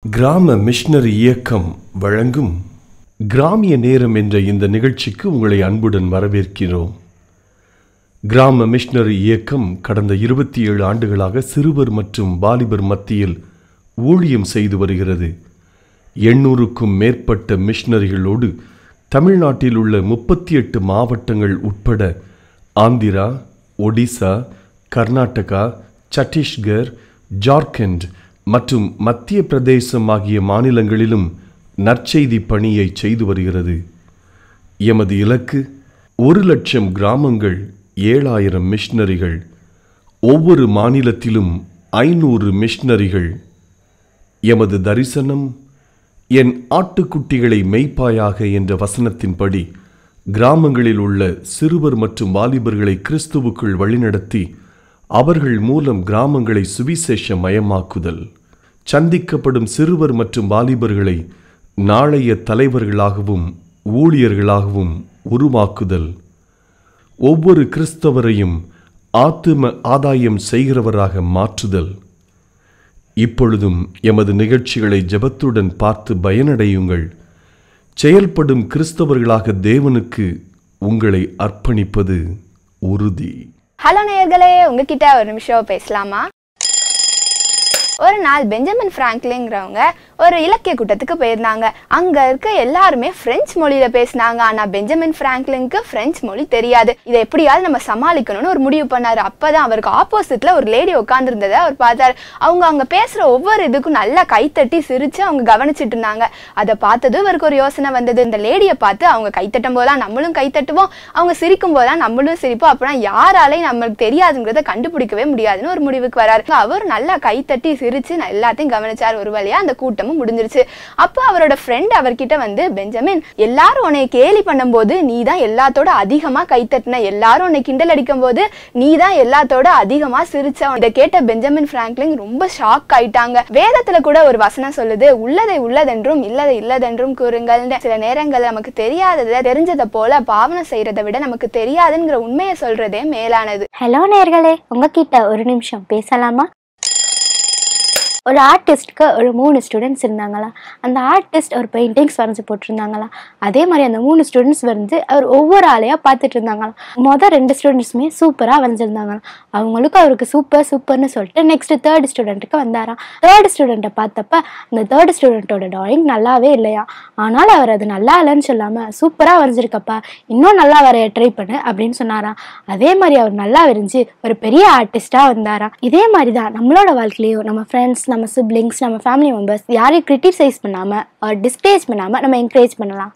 கிராம மிஷனரி இயக்கம் வழங்கும் கிராமிய நேரம் என்ற இந்த நிகழ்ச்சிக்கு உங்களை அன்புடன் வரவேற்கிறோம் கிராம மிஷனரி இயக்கம் கடந்த இருபத்தி ஏழு ஆண்டுகளாக சிறுவர் மற்றும் வாலிபர் மத்தியில் ஊழியம் செய்து வருகிறது எண்ணூறுக்கும் மேற்பட்ட மிஷனரிகளோடு தமிழ்நாட்டில் உள்ள முப்பத்தி எட்டு மாவட்டங்கள் உட்பட ஆந்திரா ஒடிசா கர்நாடகா சத்தீஸ்கர் ஜார்க்கண்ட் மற்றும் மத்திய பிரதேசம் ஆகிய மாநிலங்களிலும் நற்செய்தி பணியை செய்து வருகிறது எமது இலக்கு ஒரு லட்சம் கிராமங்கள் ஏழாயிரம் மிஷனரிகள் ஒவ்வொரு மாநிலத்திலும் ஐநூறு மிஷனரிகள் எமது தரிசனம் என் ஆட்டுக்குட்டிகளை மெய்ப்பாயாக என்ற வசனத்தின்படி கிராமங்களில் உள்ள சிறுவர் மற்றும் வாலிபர்களை கிறிஸ்துவுக்குள் வழிநடத்தி அவர்கள் மூலம் கிராமங்களை சுவிசேஷ மயமாக்குதல் சந்திக்கப்படும் சிறுவர் மற்றும் வாலிபர்களை நாளைய தலைவர்களாகவும் ஊழியர்களாகவும் உருவாக்குதல் ஒவ்வொரு கிறிஸ்தவரையும் ஆத்தும ஆதாயம் செய்கிறவராக மாற்றுதல் இப்பொழுதும் எமது நிகழ்ச்சிகளை ஜெபத்துடன் பார்த்து பயனடையுங்கள் செயல்படும் கிறிஸ்தவர்களாக தேவனுக்கு உங்களை அர்ப்பணிப்பது உறுதி ஹலோ நேயர்களே உங்ககிட்ட ஒரு நிமிஷம் பேசலாமா ஒரு நாள் பெஞ்சமின் பிராங்க்லிங்கிறவங்க ஒரு இலக்கிய கூட்டத்துக்கு போயிருந்தாங்க அங்க இருக்க எல்லாருமே பிரெஞ்சு மொழியில பேசினாங்க ஆனா பெஞ்சமின் பிராங்க்லிங்க்கு பிரெஞ்சு மொழி தெரியாது இதை எப்படியாவது நம்ம சமாளிக்கணும்னு ஒரு முடிவு பண்ணாரு அப்பதான் அவருக்கு ஆப்போசிட்ல ஒரு லேடி உட்காந்துருந்ததை அவர் பார்த்தாரு அவங்க அங்க பேசுற ஒவ்வொரு இதுக்கும் நல்லா கைத்தட்டி சிரிச்சு அவங்க கவனிச்சிட்டு இருந்தாங்க அதை பார்த்ததும் இவருக்கு ஒரு யோசனை வந்தது இந்த லேடியை பார்த்து அவங்க கைத்தட்டும் போதெல்லாம் நம்மளும் கைத்தட்டுவோம் அவங்க சிரிக்கும் போதெல்லாம் நம்மளும் சிரிப்போம் அப்படின்னா யாராலையும் நம்மளுக்கு தெரியாதுங்கிறத கண்டுபிடிக்கவே முடியாதுன்னு ஒரு முடிவுக்கு வராரு அவர் நல்லா கைத்தட்டி சிரிச்சு நான் எல்லாத்தையும் கவனிச்சார் ஒரு வழியா அந்த கூட்டமும் முடிஞ்சிருச்சு அப்போ அவரோட ஃப்ரெண்ட் அவர்கிட்ட வந்து பெஞ்சமின் எல்லாரும் உன்னை கேலி பண்ணும்போது நீ தான் எல்லாத்தோட அதிகமா கைத்தட்டின எல்லாரும் உன்னை கிண்டல் அடிக்கும் போது நீ தான் எல்லாத்தோட அதிகமா சிரிச்ச இதை கேட்ட பெஞ்சமின் பிராங்க்லின் ரொம்ப ஷாக் ஆயிட்டாங்க வேதத்துல கூட ஒரு வசனம் சொல்லுது உள்ளதை உள்ளதென்றும் இல்லதை இல்லதென்றும் கூறுங்கள் சில நேரங்கள் நமக்கு தெரியாததை தெரிஞ்சதை போல பாவனை செய்யறதை விட நமக்கு தெரியாதுங்கிற உண்மையை சொல்றதே மேலானது ஹலோ நேர்களே உங்ககிட்ட ஒரு நிமிஷம் பேசலாமா ஒரு ஆர்டிஸ்ட்க்கு ஒரு மூணு ஸ்டூடெண்ட்ஸ் இருந்தாங்களாம் அந்த ஆர்டிஸ்ட் ஒரு பெயிண்டிங்ஸ் வரைஞ்சி போட்டிருந்தாங்களாம் அதே மாதிரி அந்த மூணு ஸ்டூடெண்ட்ஸ் வந்து அவர் ஒவ்வொரு ஆளையாக பார்த்துட்டு இருந்தாங்களாம் மொதல் ரெண்டு ஸ்டூடெண்ட்ஸுமே சூப்பராக வரைஞ்சிருந்தாங்களாம் அவங்களுக்கும் அவருக்கு சூப்பர் சூப்பர்னு சொல்லிட்டு நெக்ஸ்ட் தேர்ட் ஸ்டூடெண்ட்டுக்கு வந்தாராம் தேர்ட் ஸ்டூடெண்ட்டை பார்த்தப்ப அந்த தேர்ட் ஸ்டூடெண்ட்டோட ட்ராயிங் நல்லாவே இல்லையா ஆனால் அவர் அது நல்லா இல்லைன்னு சொல்லாமல் சூப்பராக வரைஞ்சிருக்கப்பா இன்னும் நல்லா வரைய ட்ரை பண்ணு அப்படின்னு சொன்னாராம் அதே மாதிரி அவர் நல்லா வரைஞ்சி ஒரு பெரிய ஆர்டிஸ்டாக வந்தாராம் இதே மாதிரி தான் நம்மளோட வாழ்க்கையிலையும் நம்ம ஃப்ரெண்ட்ஸ் நம்ம சிப்ளிங்ஸ் நம்ம ஃபேமிலி மெம்பர்ஸ் யாரையும் கிரிட்டிசைஸ் பண்ணாமல் டிஸ்கரேஜ் பண்ணாமல் நம்ம என்கரேஜ் பண்ணலாம்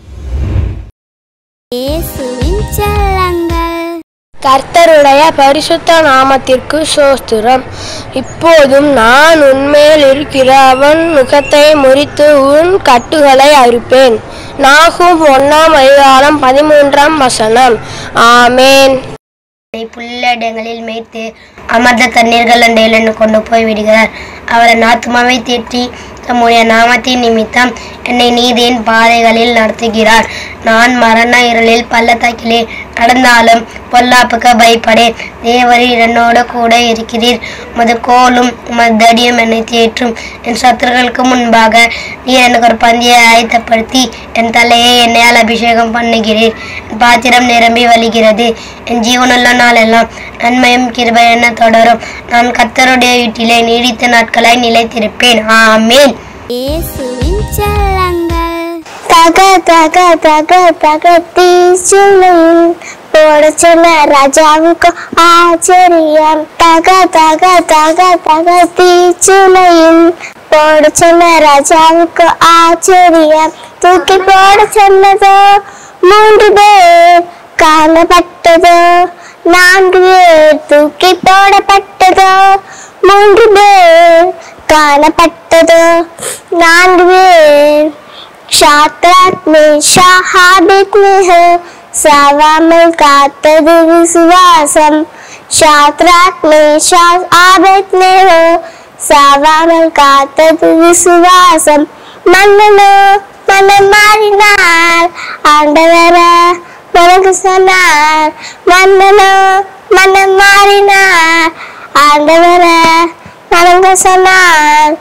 இயேசுவின் செல்லங்கள் கர்த்தருடைய பரிசுத்த நாமத்திற்கு சோஸ்திரம் இப்போதும் நான் உன்மேல் இருக்கிற அவன் முகத்தை முறித்து உன் கட்டுகளை அறுப்பேன் நாகும் ஒன்னாம் அதிகாரம் பதிமூன்றாம் வசனம் ஆமேன் புல்லிடங்களில் மேய்த்து அமர்ந்த தண்ணீர்கள் அண்டையில் கொண்டு போய் விடுகிறார் அவர் ஆத்மாவை தேற்றி தம்முடைய நாமத்தின் நிமித்தம் என்னை நீதியின் பாதைகளில் நடத்துகிறார் நான் மரண இருளில் பள்ளத்தாக்கிலே நடந்தாலும் பொல்லாப்புக்கு பயப்படேன் தேவரீர் என்னோடு கூட இருக்கிறீர் உமது கோலும் உமது தடியும் என்னை தேற்றும் என் சத்துருக்களுக்கு முன்பாக நீர் எனக்கு ஒரு பந்தியை ஆயத்தப்படுத்தி என் தலையை எண்ணெயால் அபிஷேகம் பண்ணுகிறீர் என் பாத்திரம் நிரம்பி வழிகிறது என் ஜீவனுள்ள நாளெல்லாம் நன்மையும் கிருபை என்ன தொடரும் நான் கர்த்தருடைய வீட்டிலே நீடித்த நாட்களாய் நிலைத்திருப்பேன் ஆமேன் இயேசுவின் செல்லங்கள் தக தக தக தக தீச்சுளையில் போட சொன்ன ராஜாவுக்கு ஆச்சரியம் தக தக தக தக தீச்சுளையில் போட சொன்ன ராஜாவுக்கு ஆச்சரியம் தூக்கி போட சொன்னதோ மூன்று பேர் காணப்பட்டதோ நான்கு பேர் தூக்கி போடப்பட்டதோ மூன்று பேர் காணப்பட்டதோ நான்கு பேர் ஷாத்ராத் மேஷாஹாபித் நேஹோ சாவாமல் காத்தது விசுவாசம் ஷாத்ராத் மேஷா ஆபத் நேஹோ சாவாமல் காத்தது விசுவாசம் மன்னனோ மனம் மாறினார் ஆண்டவர மனது சொன்னார் மன்னனோ மனம் மாறினார் ஆண்டவர வணங்க சொன்னார்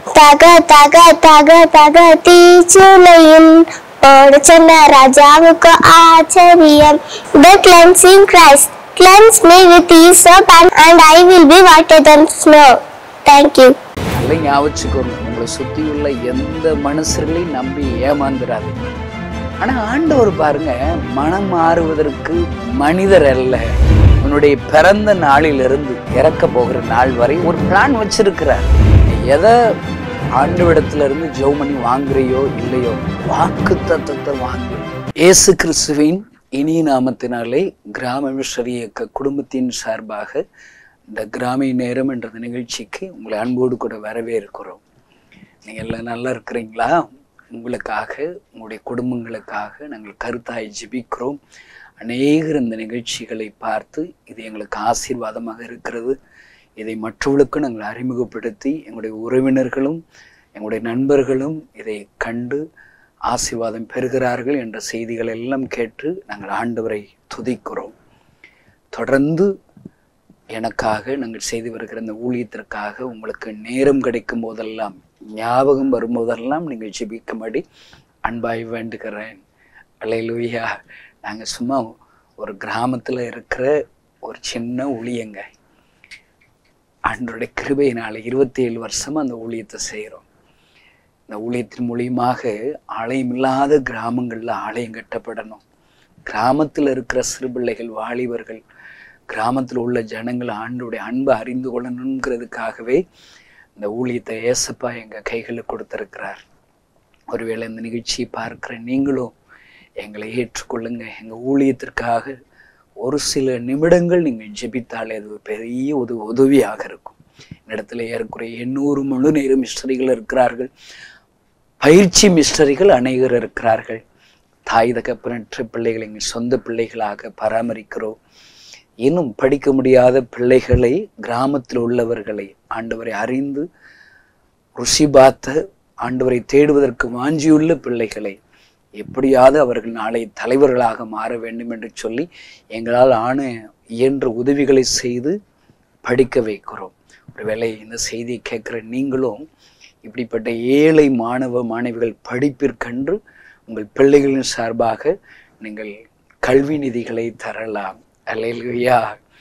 தக தக தக தக தீச்சுளையில் ஓட சொன்ன ராஜாவுக்கு ஆச்சரியம் The cleansing Christ cleanse me with hyssop and, and I will be whiter than snow. Thank you. நல்லா ஞாபகிச்சுக்கோங்க உங்களை சுத்தி உள்ள எந்த மனுஷர்களையும் நம்பி ஏமாந்துடாது ஆனா ஆண்டவர் பாருங்க மனம் மாறுவதற்கு மனிதர் அல்ல உன்னுடைய பிறந்த நாளிலிருந்து இறக்க போகிற நாள் வரை ஒரு பிளான் வச்சிருக்கிறார் எதை ஆண்டவிடத்துல இருந்து ஜெபம் பண்ணி வாங்குறியோ இல்லையோ வாக்கு தத்தத்தை வாங்கு இயேசு கிறிஸ்துவின் இனிய நாமத்தினாலே கிராம மிஷரி இயக்க குடும்பத்தின் சார்பாக இந்த கிராமிய நேரம் என்ற இந்த நிகழ்ச்சிக்கு உங்களை அன்போடு கூட வரவேற்கிறோம் நீங்கள் எல்லாம் நல்லா இருக்கிறீங்களா உங்களுக்காக உங்களுடைய குடும்பங்களுக்காக நாங்கள் கருத்தாய் ஜெபிக்கிறோம் அநேகர் இந்த நிகழ்ச்சிகளை பார்த்து இது எங்களுக்கு ஆசீர்வாதமாக இருக்கிறது இதை மற்றவர்களுக்கு நாங்கள் அறிமுகப்படுத்தி எங்களுடைய உறவினர்களும் எங்களுடைய நண்பர்களும் இதை கண்டு ஆசீர்வாதம் பெறுகிறார்கள் என்ற செய்திகள் எல்லாம் கேட்டு நாங்கள் ஆண்டவரை துதிக்கிறோம் தொடர்ந்து எனக்காக நாங்கள் செய்து வருகிற இந்த ஊழியத்திற்காக உங்களுக்கு நேரம் கிடைக்கும் போதெல்லாம் ஞாபகம் வரும்போதெல்லாம் நீங்கள் ஜெபிக்கும்படி அன்பாய் வேண்டுகிறேன் அலையிலுயா நாங்கள் சும்மா ஒரு கிராமத்தில் இருக்கிற ஒரு சின்ன ஊழியங்க அன்றைய கிருபையினால இருபத்தி ஏழு வருஷமா அந்த ஊழியத்தை செய்கிறோம் இந்த ஊழியத்தின் மூலியமாக ஆலயம் இல்லாத கிராமங்களில் ஆலயம் கட்டப்படணும் கிராமத்தில் இருக்கிற சிறு பிள்ளைகள் வாலிபர்கள் கிராமத்தில் உள்ள ஜனங்கள் ஆண்டுடைய அன்பை அறிந்து கொள்ளணுங்கிறதுக்காகவே இந்த ஊழியத்தை ஏசப்பா எங்கள் கைகளில் கொடுத்துருக்கிறார் ஒருவேளை இந்த நிகழ்ச்சியை பார்க்குற நீங்களும் எங்களை ஏற்றுக்கொள்ளுங்க எங்கள் ஊழியத்திற்காக ஒரு சில நிமிடங்கள் நீங்கள் ஜெபித்தாலே அது ஒரு பெரிய உத உதவியாக இருக்கும் இடத்துல ஏறக்குறைய எண்ணூறு முழு நேர மிஸ்டரிகள் இருக்கிறார்கள் பயிற்சி மிஸ்டரிகள் அநேகர் இருக்கிறார்கள் தாய் தகப்பனற்ற பிள்ளைகளை எங்கள் சொந்த பிள்ளைகளாக பராமரிக்கிறோம் இன்னும் படிக்க முடியாத பிள்ளைகளை கிராமத்தில் உள்ளவர்களை ஆண்டவரை அறிந்து ருசி பார்த்த ஆண்டவரை தேடுவதற்கு வாஞ்சியுள்ள பிள்ளைகளை எப்படியாவது அவர்கள் நாளை தலைவர்களாக மாற வேண்டும் என்று சொல்லி எங்களால் ஆன இயன்ற உதவிகளை செய்து படிக்க வைக்கிறோம் ஒருவேளை இந்த செய்தியை கேட்குற நீங்களும் இப்படிப்பட்ட ஏழை மாணவ மாணவிகள் படிப்பிற்கென்று உங்கள் பிள்ளைகளின் சார்பாக நீங்கள் கல்வி நிதிகளை தரலாம் அல்லையா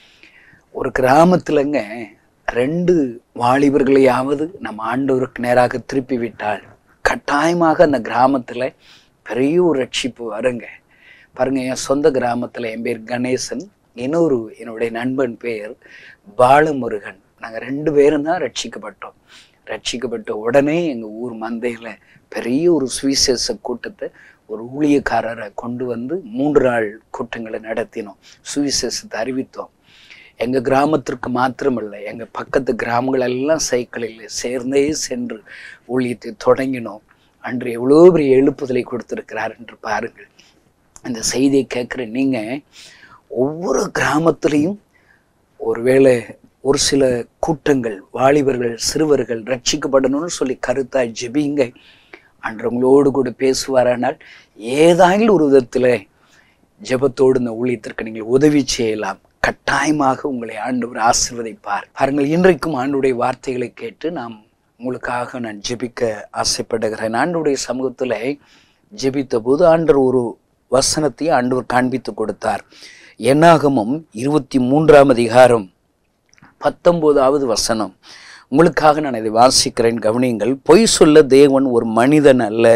ஒரு கிராமத்துலங்க ரெண்டு வாலிபர்களையாவது நம்ம ஆண்டவருக்கு நேராக திருப்பி விட்டால் கட்டாயமாக அந்த கிராமத்தில் பெரிய ஒரு ரட்சிப்பு வருங்க பாருங்க என் சொந்த கிராமத்தில் என் பேர் கணேசன் இன்னொரு என்னுடைய நண்பன் பேர் பாலமுருகன் நாங்கள் ரெண்டு பேரும் தான் ரட்சிக்கப்பட்டோம் ரட்சிக்கப்பட்ட உடனே எங்கள் ஊர் மந்தையில் பெரிய ஒரு சுவிசேஷ கூட்டத்தை ஒரு ஊழியக்காரரை கொண்டு வந்து மூன்று நாள் கூட்டங்களை நடத்தினோம் சுவிசேஷத்தை அறிவித்தோம் எங்கள் கிராமத்திற்கு மாத்திரமல்ல எங்கள் பக்கத்து கிராமங்கள் எல்லாம் சைக்கிளில் சேர்ந்தே சென்று ஊழியத்தை தொடங்கினோம் அன்று எவ்வளோ பெரிய எழுப்புதலை கொடுத்திருக்கிறார் என்று பாருங்கள் இந்த செய்தியை கேட்குற நீங்கள் ஒவ்வொரு கிராமத்திலையும் ஒருவேளை ஒரு சில கூட்டங்கள் வாலிபர்கள் சிறுவர்கள் ரட்சிக்கப்படணும்னு சொல்லி கருத்தாய் ஜெபிங்க அன்று உங்களோடு கூட பேசுவாரானால் ஏதாயில் ஒரு விதத்தில் ஜெபத்தோடு இந்த ஊழியத்திற்கு நீங்கள் உதவி செய்யலாம் கட்டாயமாக உங்களை ஆண்டவர் ஆசிர்வதிப்பார் பாருங்கள் இன்றைக்கும் ஆண்டுடைய வார்த்தைகளை கேட்டு நாம் உங்களுக்காக நான் ஜெபிக்க ஆசைப்படுகிறேன் ஆண்டுடைய சமூகத்தில் ஜெபித்த போது ஆண்டவர் ஒரு வசனத்தை ஆண்டவர் காண்பித்து கொடுத்தார் என்னாகமும் இருபத்தி மூன்றாம் அதிகாரம் பத்தொன்பதாவது வசனம் உங்களுக்காக நான் இதை வாசிக்கிறேன் கவனியுங்கள் பொய் சொல்ல தேவன் ஒரு மனிதன் அல்ல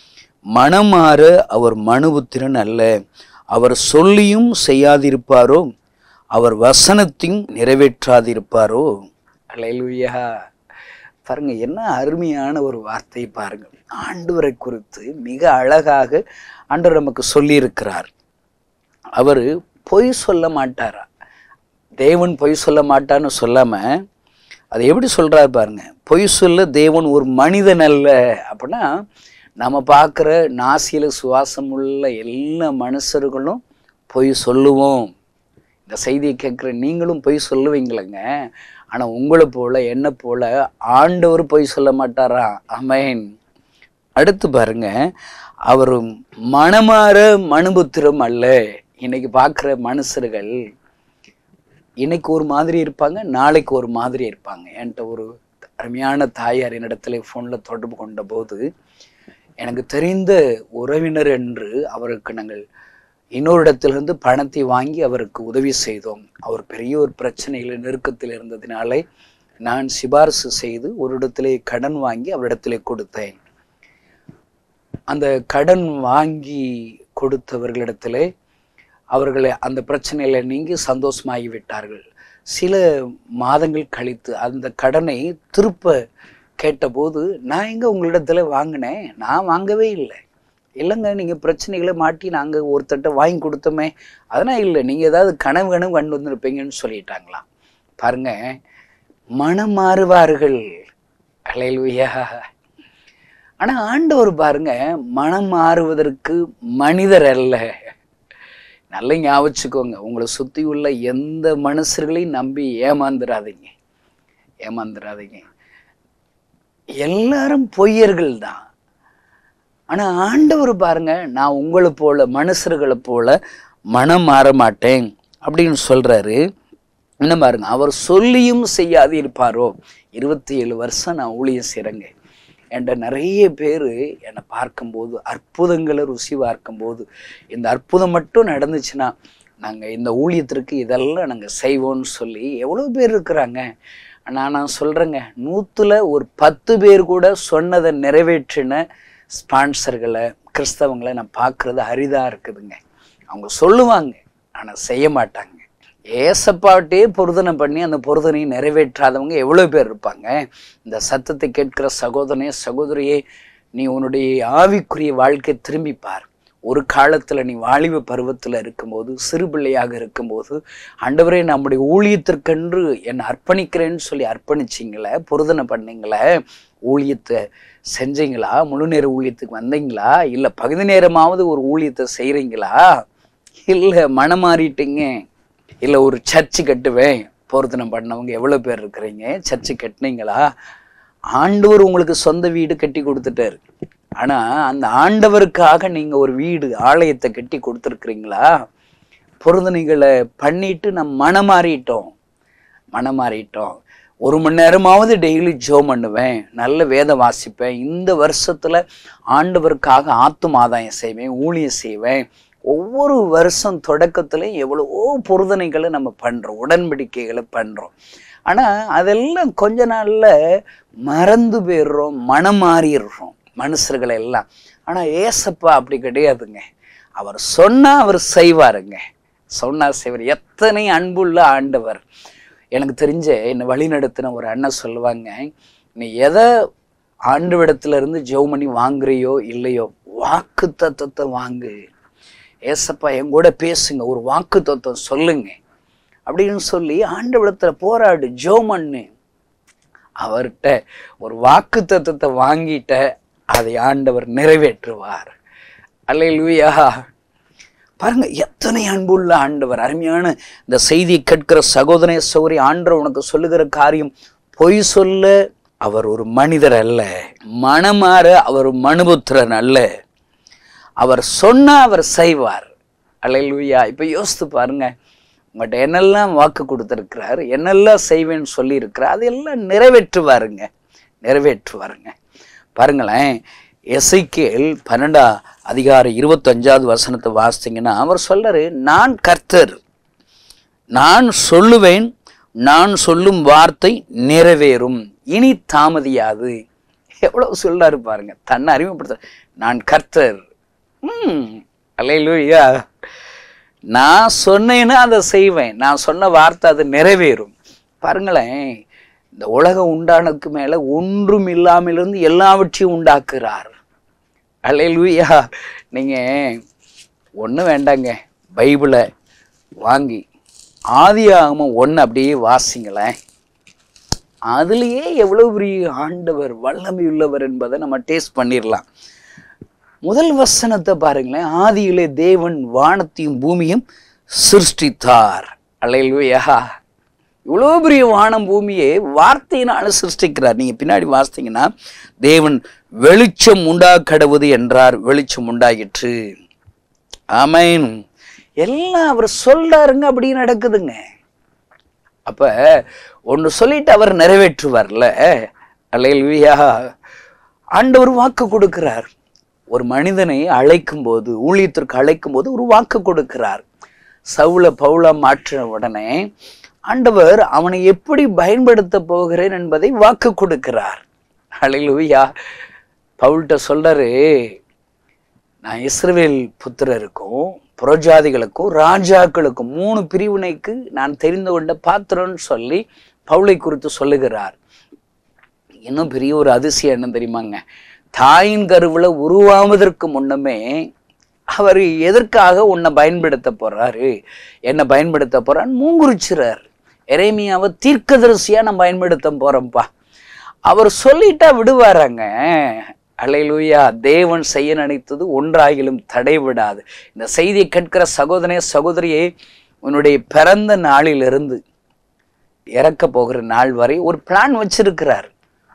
மனமாற அவர் மனுபுத்திரன் அல்ல அவர் சொல்லியும் செய்யாதிருப்பாரோ அவர் வசனத்தையும் நிறைவேற்றாதிருப்பாரோ அலையலுயா பாருங்க என்ன அருமையான ஒரு வார்த்தை பாருங்க ஆண்டவரை குறித்து மிக அழகாக ஆண்டவர் நமக்கு சொல்லியிருக்கிறார் அவர் பொய் சொல்ல மாட்டாரா தேவன் பொய் சொல்ல மாட்டான்னு சொல்லாம அது எப்படி சொல்றாரு பாருங்க பொய் சொல்ல தேவன் ஒரு மனிதன் அல்ல அப்படின்னா நம்ம பார்க்குற நாசியில சுவாசம் உள்ள எல்லா மனுஷர்களும் பொய் சொல்லுவோம் இந்த செய்தியை கேட்குற நீங்களும் பொய் சொல்லுவீங்களேங்க ஆனால் உங்களை போல என்ன போல ஆண்டவர் பொய் சொல்ல மாட்டாரா அமேன் அடுத்து பாருங்க அவர் மனமாற மனுபுத்திரம் அல்ல இன்னைக்கு பார்க்குற மனுஷர்கள் இன்னைக்கு ஒரு மாதிரி இருப்பாங்க நாளைக்கு ஒரு மாதிரி இருப்பாங்க என்கிட்ட ஒரு அருமையான தாயார் என்னிடத்துல ஃபோனில் தொடர்பு கொண்ட போது எனக்கு தெரிந்த உறவினர் என்று அவருக்கு நாங்கள் இன்னொரு இடத்திலிருந்து பணத்தை வாங்கி அவருக்கு உதவி செய்தோம் அவர் பெரிய ஒரு பிரச்சனையில் நெருக்கத்தில் இருந்ததினாலே நான் சிபாரிசு செய்து ஒரு இடத்திலே கடன் வாங்கி அவரிடத்திலே கொடுத்தேன் அந்த கடன் வாங்கி கொடுத்தவர்களிடத்திலே அவர்களை அந்த பிரச்சனையில நீங்கி சந்தோஷமாகி விட்டார்கள் சில மாதங்கள் கழித்து அந்த கடனை திருப்ப கேட்டபோது நான் எங்க உங்களிடத்துல வாங்கினேன் நான் வாங்கவே இல்லை இல்லைங்க நீங்க பிரச்சனைகளை மாட்டி நாங்க ஒருத்தட்ட வாங்கி கொடுத்தோமே அதெல்லாம் இல்லை நீங்க ஏதாவது கனவு கனவு கண்டு வந்திருப்பீங்கன்னு சொல்லிட்டாங்களாம் பாருங்க மனம் மாறுவார்கள் அலையலுயா ஆனா ஆண்டவர் பாருங்க மனம் மாறுவதற்கு மனிதர் அல்ல நல்லா ஞாபகம் வச்சுக்கோங்க உங்களை சுத்தி உள்ள எந்த மனுஷர்களையும் நம்பி ஏமாந்துடாதீங்க ஏமாந்துடாதீங்க எல்லாரும் பொய்யர்கள் தான் ஆனா ஆண்டவர் பாருங்க நான் உங்களை போல மனுஷர்களை போல மனம் மாற மாட்டேன் அப்படின்னு சொல்றாரு என்ன பாருங்க அவர் சொல்லியும் செய்யாது இருப்பாரோ இருபத்தி ஏழு வருஷம் நான் ஊழியம் செய்கிறேங்க என்கிட்ட நிறைய பேர் என்னை பார்க்கும்போது அற்புதங்களை ருசி பார்க்கும்போது இந்த அற்புதம் மட்டும் நடந்துச்சுன்னா நாங்கள் இந்த ஊழியத்திற்கு இதெல்லாம் நாங்கள் செய்வோம்னு சொல்லி எவ்வளோ பேர் இருக்கிறாங்க ஆனால் நான் சொல்கிறேங்க நூற்றுல ஒரு பத்து பேர் கூட சொன்னதை நிறைவேற்றின ஸ்பான்சர்களை கிறிஸ்தவங்களை நான் பார்க்குறது அரிதாக இருக்குதுங்க அவங்க சொல்லுவாங்க ஆனால் செய்ய மாட்டாங்க ஏசப்பாட்டே பொருதனை பண்ணி அந்த பொருதனையை நிறைவேற்றாதவங்க எவ்வளோ பேர் இருப்பாங்க இந்த சத்தத்தை கேட்கிற சகோதரனே சகோதரியே நீ உன்னுடைய ஆவிக்குரிய வாழ்க்கை திரும்பி பார் ஒரு காலத்துல நீ வாலிப பருவத்துல இருக்கும்போது சிறு பிள்ளையாக இருக்கும்போது ஆண்டவரே நம்முடைய ஊழியத்திற்கென்று என்னை அர்ப்பணிக்கிறேன்னு சொல்லி அர்ப்பணிச்சிங்களே பொருதனை பண்ணீங்களே ஊழியத்தை செஞ்சீங்களா முழு நேர ஊழியத்துக்கு வந்தீங்களா இல்லை பகுதி நேரமாவது ஒரு ஊழியத்தை செய்கிறீங்களா இல்லை மனம் மாறிட்டீங்க இல்லை ஒரு சர்ச்சு கட்டுவேன் பொருத்தனம் பண்ணவங்க எவ்வளோ பேர் இருக்கிறீங்க சர்ச்சு கட்டினீங்களா ஆண்டவர் உங்களுக்கு சொந்த வீடு கட்டி கொடுத்துட்டாரு ஆனால் அந்த ஆண்டவருக்காக நீங்கள் ஒரு வீடு ஆலயத்தை கட்டி கொடுத்துருக்குறீங்களா பொருந்தனைகளை பண்ணிட்டு நம்ம மனம் மாறிட்டோம் மனம் மாறிட்டோம் ஒரு மணி நேரமாவது டெய்லி ஜோம் பண்ணுவேன் நல்ல வேதம் வாசிப்பேன் இந்த வருஷத்துல ஆண்டவருக்காக ஆத்தும் ஆதாயம் செய்வேன் ஊழியம் செய்வேன் ஒவ்வொரு வருஷம் தொடக்கத்துலையும் எவ்வளவோ பொருதனைகளை நம்ம பண்றோம் உடன்படிக்கைகளை பண்றோம் ஆனா அதெல்லாம் கொஞ்ச நாள்ல மறந்து போயிடுறோம் மனம் மாறிடுறோம் மனுஷர்களை எல்லாம் ஆனா ஏசப்பா அப்படி கிடையாதுங்க அவர் சொன்னா அவர் செய்வாருங்க சொன்னா செய்வார் எத்தனை அன்புள்ள ஆண்டவர் எனக்கு தெரிஞ்ச என்னை வழி நடத்தின ஒரு அண்ணன் சொல்லுவாங்க நீ எதை ஆண்டவிடத்துல இருந்து ஜெபம் பண்ணி வாங்குறியோ இல்லையோ வாக்கு தத்துவத்தை வாங்கு ஏசப்பா என் கூட பேசுங்க ஒரு வாக்கு தத்துவம் சொல்லுங்க அப்படின்னு சொல்லி ஆண்டவிடத்துல போராடு ஜெபம் பண்ணு அவர்கிட்ட ஒரு வாக்கு தத்துவத்தை வாங்கிட்ட அதை ஆண்டவர் நிறைவேற்றுவார் அல்லேலூயா பாருங்க எத்தனை அன்புள்ள ஆண்டவர் அருமையான இந்த செய்தியை கேட்கிற சகோதரே சௌரி ஆண்டவர் உனக்கு சொல்லுகிற காரியம் பொய் சொல்ல அவர் ஒரு மனிதர் அல்ல மனமாற அவர் மனுபுத்திரன் அல்ல அவர் சொன்னா அவர் செய்வார் அல்லேலூயா இப்போ யோசித்து பாருங்க உங்கள்கிட்ட என்னெல்லாம் வாக்கு கொடுத்துருக்கிறார் என்னெல்லாம் செய்வேன்னு சொல்லியிருக்கிறார் அதெல்லாம் நிறைவேற்றுவாருங்க நிறைவேற்றுவாருங்க பாருங்களேன் எசைக்கேல் பன்னெண்டா அதிகார இருபத்தஞ்சாவது வசனத்தை வாசித்தீங்கன்னா அவர் சொல்றாரு நான் கர்த்தர் நான் சொல்லுவேன் நான் சொல்லும் வார்த்தை நிறைவேறும் இனி தாமதியாது எவ்வளவு சொல்றாரு பாருங்க தன்னை அறிமுகப்படுத்த நான் கர்த்தர் ம் அல்லையா நான் சொன்னேன்னா அதை செய்வேன் நான் சொன்ன வார்த்தை அது நிறைவேறும் பாருங்களேன் இந்த உலகம் உண்டானதுக்கு மேல ஒன்றும் இல்லாமலிருந்து எல்லாவற்றையும் உண்டாக்குறார் அல்லேலூயா நீங்க ஒன்றும் வேண்டாங்க பைபிளை வாங்கி ஆதியாகமம் ஒன்று அப்படியே வாசிங்களேன் அதுலேயே எவ்வளவு பெரிய ஆண்டவர் வல்லமை உள்ளவர் என்பதை நம்ம டேஸ்ட் பண்ணிடலாம் முதல் வசனத்தை பாருங்களேன் ஆதியிலே தேவன் வானத்தையும் பூமியும் சிருஷ்டித்தார் அல்லேலூயா இவ்வளோ பெரிய வானம் பூமியை வார்த்தையினால சிருஷ்டிக்கிறார் நீங்க பின்னாடி வாசித்தீங்கன்னா தேவன் வெளிச்சம் உண்டா கடவுது என்றார் வெளிச்சம் உண்டாயிற்று ஆமேன் எல்லாம் அவர் சொல்றாருங்க அப்படி நடக்குதுங்க அப்ப ஒன்று சொல்லிட்டு அவர் நிறைவேற்றுவார்ல அல்லேலூயா ஆண்டவர் வாக்கு கொடுக்கிறார் ஒரு மனிதனை அழைக்கும் போது ஊழியத்திற்கு அழைக்கும் போது ஒரு வாக்கு கொடுக்கிறார் சவுல பவுல மாற்றின உடனே ஆண்டவர் அவனை எப்படி பயன்படுத்த போகிறேன் என்பதை வாக்கு கொடுக்கிறார் அல்லேலூயா பவுல்கிட்ட சொல்றாரு நான் இஸ்ரவேல் புத்திரருக்கும் புறஜாதிகளுக்கும் ராஜாக்களுக்கும் மூணு பிரிவினைக்கு நான் தெரிந்து கொண்ட பாத்திரம்னு சொல்லி பவுலை குறித்து சொல்லுகிறார் இன்னும் பெரிய ஒரு அதிசயம் என்ன தெரியுமாங்க தாயின் கருவுல உருவாவதற்கு முன்னமே அவர் எதற்காக உன்னை பயன்படுத்த போறாரு என்ன பயன்படுத்த போறான்னு மூங்குறிச்சுறார் எரேமியாவை தீர்க்கதரிசியா நான் பயன்படுத்த போறேன்ப்பா அவர் சொல்லிட்டா விடுவாராங்க அலையிலூயா தேவன் செய்ய நினைத்தது ஒன்றாகிலும் தடைவிடாது இந்த செய்தியை கேட்கிற சகோதரனே சகோதரியே உன்னுடைய பிறந்த நாளிலிருந்து இறக்க போகிற நாள் வரை ஒரு பிளான் வச்சிருக்கிறார்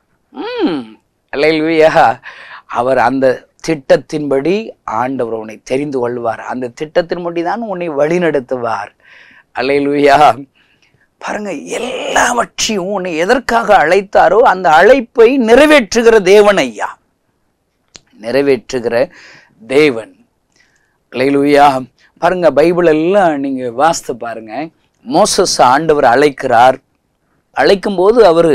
ம் அல்லேலூயா அவர் அந்த திட்டத்தின்படி ஆண்டவர் உன்னை தெரிந்து கொள்வார் அந்த திட்டத்தின்படி தான் உன்னை வழிநடத்துவார் அல்லேலூயா பாருங்க எல்லாவற்றையும் உன்னை எதற்காக அழைத்தாரோ அந்த அழைப்பை நிறைவேற்றுகிற தேவன் ஐயா நிறைவேற்றுகிற தேவன் அல்லேலூயா பாருங்க பைபிள் எல்லாம் நீங்க வாசித்து பாருங்க மோசஸ் ஆண்டவர் அழைக்கிறார் அழைக்கும் போது அவரு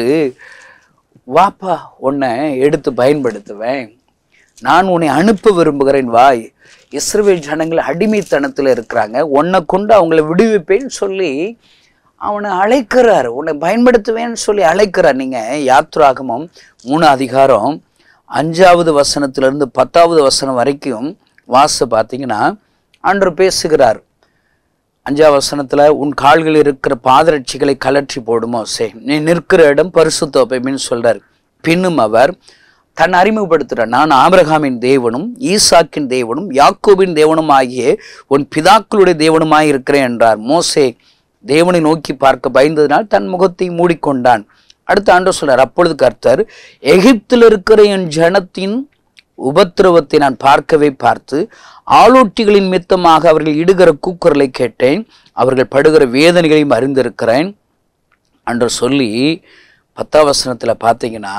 வாப்பா உன்னை எடுத்து பயன்படுத்துவேன் நான் உன்னை அனுப்ப விரும்புகிறேன் வாய் இஸ்ரவேல் ஜனங்கள் அடிமைத்தனத்தில் இருக்கிறாங்க உன்னை கொண்டு அவங்கள விடுவிப்பேன்னு சொல்லி அவனை அழைக்கிறார் உன்னை பயன்படுத்துவேன்னு சொல்லி அழைக்கிறார் நீங்க யாத்ராகமம் மூணு அதிகாரம் அஞ்சாவது வசனத்திலிருந்து பத்தாவது வசனம் வரைக்கும் வாச பார்த்தீங்கன்னா ஆண்டவர் பேசுகிறார் அஞ்சாவது வசனத்துல உன் கால்களில் இருக்கிற பாதரட்சிகளை கலற்றி போடுமோ சே நீ நிற்கிற இடம் பரிசுத்தோப்பைமின்னு சொல்றார் பின்னும் அவர் தன் அறிமுகப்படுத்துகிறார் நான் ஆபிரகாமின் தேவனும் ஈசாக்கின் தேவனும் யாக்கோபின் தேவனும் ஆகிய உன் பிதாக்களுடைய தேவனுமாய் இருக்கிறேன் என்றார் மோசே தேவனை நோக்கி பார்க்க பயந்ததினால் தன் முகத்தை மூடிக்கொண்டான் அடுத்த ஆண்டு சொல்றார் அப்பொழுது கர்த்தர் எகிப்தில் இருக்கிற என் ஜனத்தின் உபத்திரவத்தை நான் பார்க்கவே பார்த்து ஆளோட்டிகளின் மித்தமாக அவர்கள் இடுகிற கூக்குரலை கேட்டேன் அவர்கள் படுகிற வேதனைகளையும் அறிந்திருக்கிறேன் என்று சொல்லி பத்தாம் வசனத்துல பார்த்தீங்கன்னா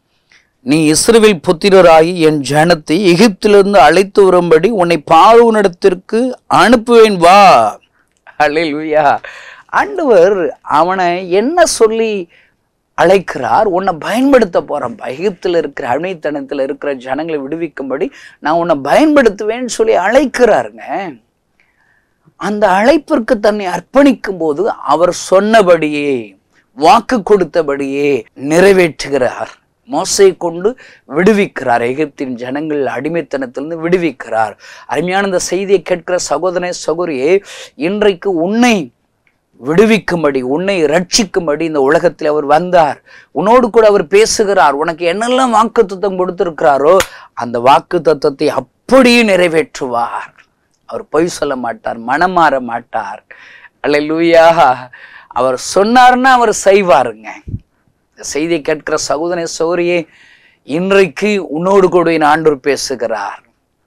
நீ இஸ்ரவேல் புத்திரராகி என் ஜனத்தை எகிப்திலிருந்து அழைத்து வரும்படி உன்னை பார்வனிடத்திற்கு அனுப்புவேன் வா அல்லேலூயா ஆண்டவர் அவனை என்ன சொல்லி அழைக்கிறார் உன்னை பயன்படுத்த போறேன் எகிப்தில் இருக்கிற அடிமைத்தனத்தில் இருக்கிற ஜனங்களை விடுவிக்கும்படி நான் உன்னை பயன்படுத்துவேன்னு சொல்லி அழைக்கிறாருங்க அந்த அழைப்பிற்கு தன்னை அர்ப்பணிக்கும் போது அவர் சொன்னபடியே வாக்கு கொடுத்தபடியே நிறைவேற்றுகிறார் மோசை கொண்டு விடுவிக்கிறார் எகிப்தின் ஜனங்கள் அடிமைத்தனத்திலிருந்து விடுவிக்கிறார் அருமையான இந்த செய்தியை கேட்கிற சகோதரனே சகோதரியே இன்றைக்கு உன்னை விடுவிக்கும்படி உன்னை ரட்சிக்கும்படி இந்த உலகத்தில் அவர் வந்தார் உன்னோடு கூட அவர் பேசுகிறார் உனக்கு என்னெல்லாம் வாக்கு தத்துவம் கொடுத்திருக்கிறாரோ அந்த வாக்கு தத்துவத்தை அப்படியே நிறைவேற்றுவார் அவர் பொய் சொல்ல மாட்டார் மனம் மாற மாட்டார் அல்லேலூயா அவர் சொன்னார்னா அவர் செய்வாருங்க இந்த செய்தியை கேட்கிற சகோதர சௌரியே இன்றைக்கு உன்னோடு கூட என் ஆண்டவர் பேசுகிறார்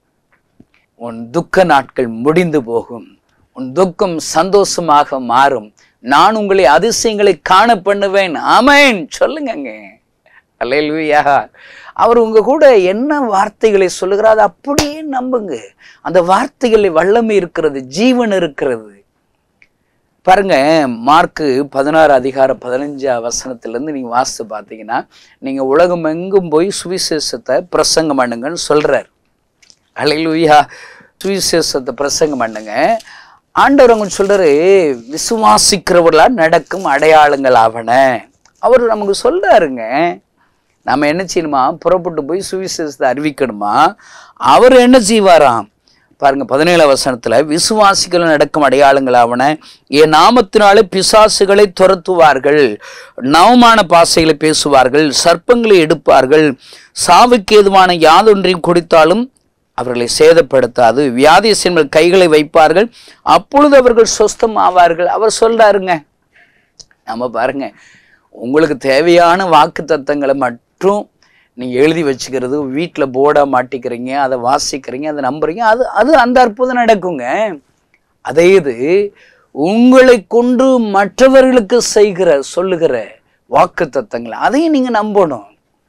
உன் துக்க நாட்கள் முடிந்து போகும் உன் துக்கம் சந்தோஷமாக மாறும் நான் உங்களை அதிசயங்களை காண பண்ணுவேன் ஆமேன் சொல்லுங்கங்க அல்லேலூயா அவர் உங்க கூட என்ன வார்த்தைகளை சொல்லுகிறார் அதை அப்படியே நம்புங்க அந்த வார்த்தைகளில் வல்லமை இருக்கிறது ஜீவன் இருக்கிறது பாருங்க மார்க்கு பதினாறு அதிகாரம் பதினஞ்சா வசனத்திலேருந்து நீங்கள் வாசித்து பார்த்தீங்கன்னா நீங்கள் உலகம் எங்கும் போய் சுவிசேஷத்தை பிரசங்கம் பண்ணுங்கன்னு சொல்றார் அலையிலுயா சுவிசேஷத்தை பிரசங்கம் பண்ணுங்க ஆண்டவர் அவங்க சொல்றாரு விசுவாசிக்கிறவர்களா நடக்கும் அடையாளங்கள் ஆவன அவர் நமக்கு சொல்றாருங்க நம்ம என்ன செய்யணுமா புறப்பட்டு போய் சுவிசேஷத்தை அறிவிக்கணுமா அவர் என்ன செய்வாராம் பாருங்க பதினேழாம் வசனத்துல விசுவாசிகள் நடக்கும் அடையாளங்களாவன என் நாமத்தினாலே பிசாசுகளை துரத்துவார்கள் நவமான பாசைகளை பேசுவார்கள் சர்ப்பங்களை எடுப்பார்கள் சாவுக்கு ஏதுவான யாதொன்றையும் குடித்தாலும் அவர்களை சேதப்படுத்தாது வியாதியசன்கள் கைகளை வைப்பார்கள் அப்பொழுது அவர்கள் சொஸ்தம் ஆவார்கள் அவர் சொல்றாருங்க நம்ம பாருங்க உங்களுக்கு தேவையான வாக்கு தத்தங்களை மட்டும் நீங்கள் எழுதி வச்சுக்கிறது வீட்டில் போர்டாக மாட்டிக்கிறீங்க அதை வாசிக்கிறீங்க அதை நம்புறீங்க அது அது அந்த அற்புதம் நடக்குங்க அதே இது உங்களை கொண்டு மற்றவர்களுக்கு செய்கிற சொல்லுகிற வாக்கு தத்தங்களை அதையும் நீங்கள் நம்பணும்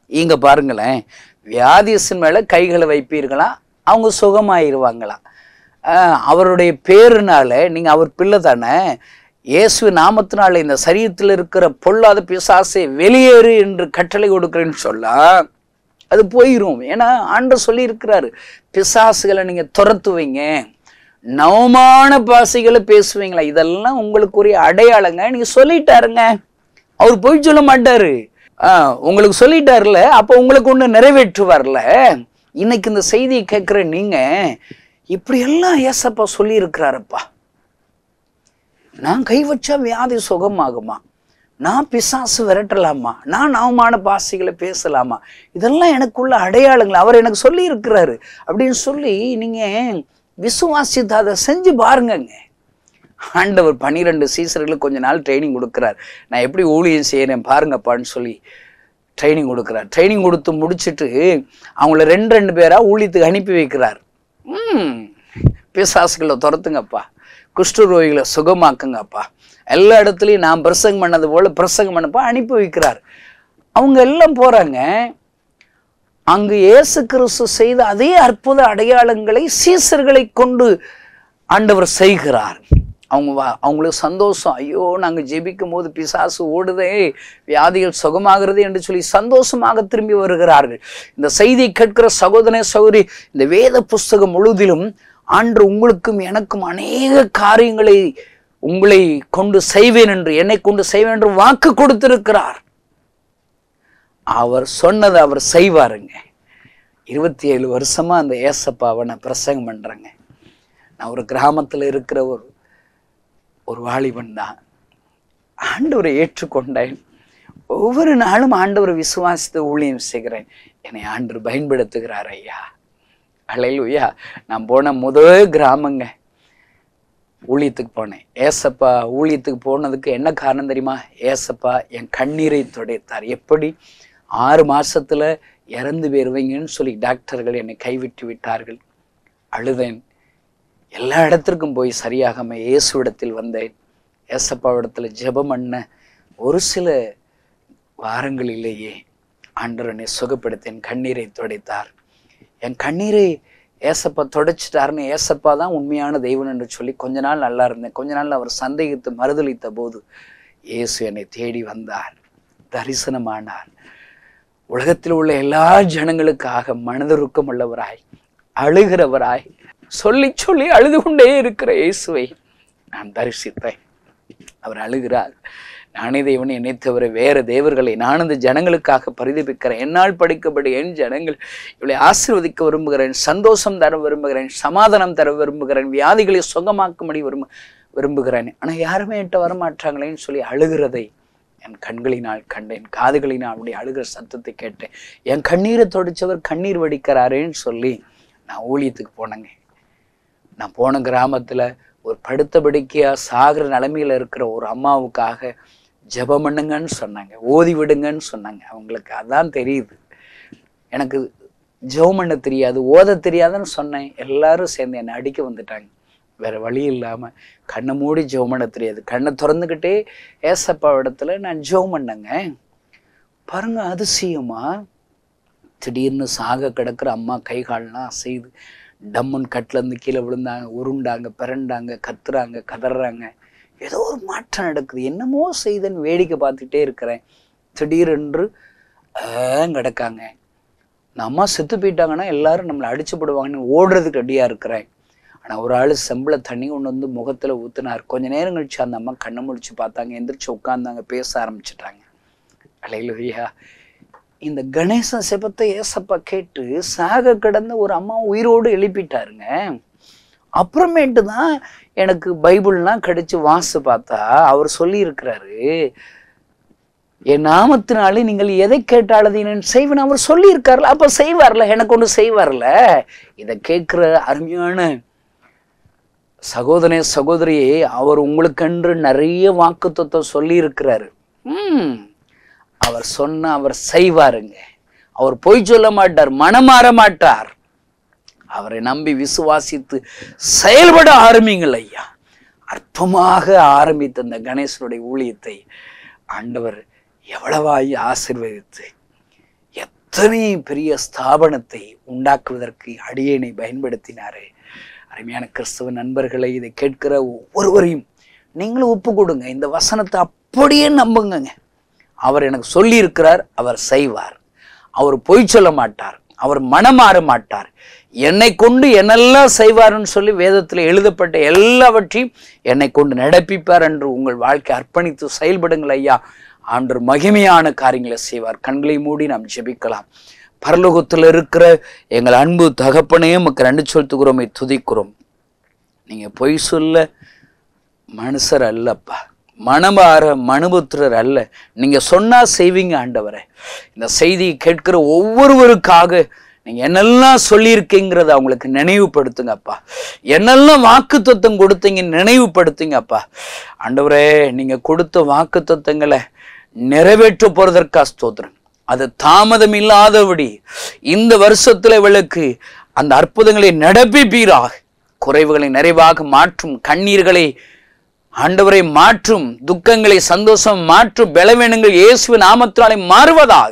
இங்க பாருங்களேன் வியாதியஸ்தன் மேல கைகளை வைப்பீர்களா அவங்க சுகமாயிருவாங்களா ஆஹ் அவருடைய பேருனால நீங்க அவர் பிள்ளை தானே இயேசு நாமத்தினால இந்த சரீரத்தில் இருக்கிற பொல்லாத பிசாசை வெளியேறு என்று கட்டளை கொடுக்கிறேன்னு சொல்லா அது போயிரும் ஏன்னா ஆண்டவர் சொல்லி இருக்கிறாரு பிசாசுகளை நீங்க துரத்துவீங்க நவமான பாசைகளை பேசுவீங்களா இதெல்லாம் உங்களுக்குரிய அடையாளங்க நீங்க சொல்லிட்டாருங்க அவர் பொய் சொல்ல மாட்டாரு ஆஹ் உங்களுக்கு சொல்லிட்டாருல அப்போ உங்களுக்கு ஒண்ணு நிறைவேற்றுவார்ல இன்னைக்கு இந்த செய்தியை கேட்குற நீங்க இப்படி எல்லாம் ஏசப்பா சொல்லி இருக்கிறாருப்பா நான் கை வச்சா வியாதி சுகமாகுமா நான் பிசாசு விரட்டலாமா நான் நவமான பாசைகளை பேசலாமா இதெல்லாம் எனக்குள்ள அடையாளங்கள் அவர் எனக்கு சொல்லி இருக்கிறாரு அப்படின்னு சொல்லி நீங்க விசுவாசித்து அதை செஞ்சு பாருங்கங்க ஆண்டவர் பன்னிரெண்டு சீசர்களுக்கு கொஞ்ச நாள் ட்ரைனிங் கொடுக்குறார் நான் எப்படி ஊழியம் செய்யறேன் பாருங்கப்பான்னு சொல்லி ட்ரைனிங் கொடுக்குறார் ட்ரைனிங் கொடுத்து முடிச்சிட்டு அவங்கள ரெண்டு ரெண்டு பேரா ஊழியத்துக்கு அனுப்பி வைக்கிறார் ம் பிசாசுகளை துரத்துங்கப்பா குஷ்டரோகிகளை சுகமாக்குங்கப்பா எல்லா இடத்துலையும் நான் பிரசங்கம் பண்ணது போல பிரசங்கம் பண்ணப்பா அனுப்பி வைக்கிறார் அவங்க எல்லாம் போறாங்க அங்கு இயேசு கிறிஸ்து செய்த அதே அற்புத அடையாளங்களை சீசர்களை கொண்டு ஆண்டவர் செய்கிறார் அவங்க வா- அவங்களுக்கு சந்தோஷம் ஐயோ நாங்க ஜெபிக்கும் போது பிசாசு ஓடுதே வியாதிகள் சுகமாகிறது என்று சொல்லி சந்தோஷமாக திரும்பி வருகிறார்கள் இந்த செய்தியை கேட்கிற சகோதர சகோதரி இந்த வேத புஸ்தகம் முழுதிலும் ஆண்டு உங்களுக்கும் எனக்கும் அநேக காரியங்களை உங்களை கொண்டு செய்வேன் என்று என்னை கொண்டு செய்வேன் என்று வாக்கு கொடுத்திருக்கிறார் அவர் சொன்னதை அவர் செய்வாருங்க இருபத்தி ஏழு வருஷமா அந்த ஏசப்பாவை நான் பிரசங்கம் பண்றேங்க நான் ஒரு கிராமத்துல இருக்கிற ஒரு ஒரு வாலிபன் தான் ஆண்டவரை ஏற்றுக்கொண்டேன் ஒவ்வொரு நாளும் ஆண்டவரை விசுவாசித்து ஊழியம் செய்கிறேன் என்னை ஆண்டவர் பயன்படுத்துகிறார் ஐயா அலையிலுயா நான் போன முதல் கிராமங்க ஊழியத்துக்கு போனேன் ஏசப்பா ஊழியத்துக்கு போனதுக்கு என்ன காரணம் தெரியுமா ஏசப்பா என் கண்ணீரை துடைத்தார் எப்படி ஆறு மாசத்துல இறந்து போயிருவீங்கன்னு சொல்லி டாக்டர்கள் என்னை கைவிட்டு விட்டார்கள் அழுதேன் எல்லா இடத்திற்கும் போய் சரியாகாம இயேசுவிடத்தில் வந்தேன் ஏசப்பாவிடத்தில் ஜெபம் பண்ண ஒரு சில வாரங்களிலேயே ஆண்டவர் என்னை சுகப்படுத்தேன் கண்ணீரை துடைத்தார் என் கண்ணீரை ஏசப்பா தொடச்சிட்டாருன்னு ஏசப்பா தான் உண்மையான தெய்வன் என்று சொல்லி கொஞ்ச நாள் நல்லா இருந்தேன் கொஞ்ச நாள் அவர் சந்தேகித்து மறுதளித்த போது இயேசு என்னை தேடி வந்தார் தரிசனமானார் உலகத்தில் உள்ள எல்லா ஜனங்களுக்காக மனதுருக்கம் உள்ளவராய் அழுகிறவராய் சொல்லி சொல்லி அழுது கொண்டே இருக்கிற இயேசுவை நான் தரிசித்தேன் அவர் அழுகிறார் நானே தேவனை என்னை தவிர வேற தேவர்களை நான் இந்த ஜனங்களுக்காக பரிதபிக்கிறேன் என்னால் படிக்கப்படி என் ஜனங்கள் இவளை ஆசீர்வதிக்க விரும்புகிறேன் சந்தோஷம் தர விரும்புகிறேன் சமாதானம் தர விரும்புகிறேன் வியாதிகளை சுகமாக்கும்படி விரும்ப விரும்புகிறேன் ஆனா யாருமே என்கிட்ட வரமாட்டாங்களேன்னு சொல்லி அழுகிறதை என் கண்களினால் கண்டேன் காதுகளினால் அப்படி அழுகிற சத்தத்தை கேட்டேன் என் கண்ணீரை தொடிச்சவர் கண்ணீர் வடிக்கிறாரேன்னு சொல்லி நான் ஊழியத்துக்கு போனேங்க நான் போன கிராமத்துல ஒரு படுத்தபடிக்கையா சாகிற நிலைமையில இருக்கிற ஒரு அம்மாவுக்காக ஜெபம் பண்ணுங்கன்னு சொன்னாங்க ஓதி விடுங்கன்னு சொன்னாங்க அவங்களுக்கு அதான் தெரியுது எனக்கு ஜெபம் பண்ண தெரியாது ஓத தெரியாதுன்னு சொன்னேன் எல்லாரும் சேர்ந்து என்னை அடிக்க வந்துட்டாங்க வேற வழி இல்லாம கண்ணை மூடி ஜெபம் பண்ண தெரியாது கண்ணை திறந்துக்கிட்டே ஏசப்பா இடத்துல நான் ஜெபம் பண்ணேங்க பாருங்க அதிசயமா திடீர்னு சாக கிடக்கிற அம்மா கை கால்லாம் அசையுது டம்முன்னு கட்டில இருந்து கீழே விழுந்தாங்க உருண்டாங்க பிறண்டாங்க கத்துறாங்க கதறாங்க ஏதோ ஒரு மாற்றம் நடக்குது என்னமோ செய்தன்னு வேடிக்கை பார்த்துட்டே இருக்கிறேன் திடீரென்று ஆஹ் கிடக்காங்க இந்த அம்மா செத்து போயிட்டாங்கன்னா எல்லாரும் நம்மளை அடிச்சு போடுவாங்கன்னு ஓடுறதுக்கு ரெடியா இருக்கிறேன் ஆனா ஒரு ஆளு செம்பள தண்ணி கொண்டு வந்து முகத்துல ஊத்துனார் கொஞ்ச நேரம் கழிச்சு அந்த அம்மா கண்ணை முடிச்சு பார்த்தாங்க எந்திரிச்சு உட்கார்ந்தாங்க பேச ஆரம்பிச்சிட்டாங்க அலையிலுயா இந்த கணேசன் செபத்தை ஏசப்பா கேட்டு சாக கிடந்த ஒரு அம்மா உயிரோடு எழுப்பிட்டாருங்க அப்புறமேட்டு தான் எனக்கு பைபிள்லாம் கிடைச்சு வாசு பார்த்தா அவர் சொல்லி இருக்கிறாரு என் நாமத்தினாலே நீங்கள் எதை கேட்டாலும் நான் செய்வேன் அவர் சொல்லி இருக்காருல அப்ப செய்வார்ல எனக்கு ஒண்ணு செய்வார்ல இதை கேட்கிற அருமையான சகோதரனே சகோதரியே அவர் உங்களுக்கென்று நிறைய வாக்கு சொல்லி இருக்கிறாரு ம் அவர் சொன்ன அவர் செய்வாருங்க அவர் பொய் சொல்ல மாட்டார் மனமாற மாட்டார் அவரை நம்பி விசுவாசித்து செயல்பட ஆரம்பிங்கள் ஐயா அற்பமாக ஆரம்பித்த இந்த கணேசனுடைய ஊழியத்தை ஆண்டவர் எவ்வளவாய் ஆசிர்வதித்து இத்தனை பெரிய ஸ்தாபனத்தை உண்டாக்குவதற்கு அடியேனை பயன்படுத்தினாரு அருமையான கிறிஸ்தவ நண்பர்களை இதை கேட்கிற ஒவ்வொருவரையும் நீங்களும் ஒப்பு கொடுங்க இந்த வசனத்தை அப்படியே நம்புங்கங்க அவர் எனக்கு சொல்லியிருக்கிறார் அவர் செய்வார் அவர் பொய் சொல்ல மாட்டார் அவர் மனமாற மாட்டார் என்னை கொண்டு என்னெல்லாம் செய்வார்னு சொல்லி வேதத்தில் எழுதப்பட்ட எல்லாவற்றையும் என்னை கொண்டு நடப்பிப்பார் என்று உங்கள் வாழ்க்கை அர்ப்பணித்து செயல்படுங்கள் ஐயா ஆண்டவர் மகிமையான காரியங்களை செய்வார் கண்களை மூடி நாம் ஜெபிக்கலாம் பரலோகத்தில் இருக்கிற எங்கள் அன்பு தகப்பனே நமக்கு நன்றி செலுத்துகிறோமே துதிக்கிறோம் நீங்க பொய் சொல்ல மனுஷர் அல்லப்பா மனமாற மனுபுத்திரர் அல்ல நீங்க சொன்னா செய்வீங்க ஆண்டவரே இந்த செய்தியை கேட்கிற ஒவ்வொருவருக்காக நீங்க என்னெல்லாம் சொல்லியிருக்கீங்கிறத அவங்களுக்கு நினைவுபடுத்துங்கப்பா என்னெல்லாம் வாக்கு தத்துவம் கொடுத்தீங்க நினைவுபடுத்துங்கப்பா ஆண்டவரே நீங்க கொடுத்த வாக்கு தத்துவங்களை நிறைவேற்ற போறதற்கா ஸ்தோத்திரம் அது தாமதம் இல்லாதபடி இந்த வருஷத்துல இவளுக்கு அந்த அற்புதங்களை நடப்பிப்பீராக குறைவுகளை நிறைவாக மாற்றும் கண்ணீர்களை ஆண்டவரை மாற்றும் துக்கங்களை சந்தோஷம் மாற்றும் பலவீனங்கள் இயேசு நாமத்தினாலே மாறுவதாக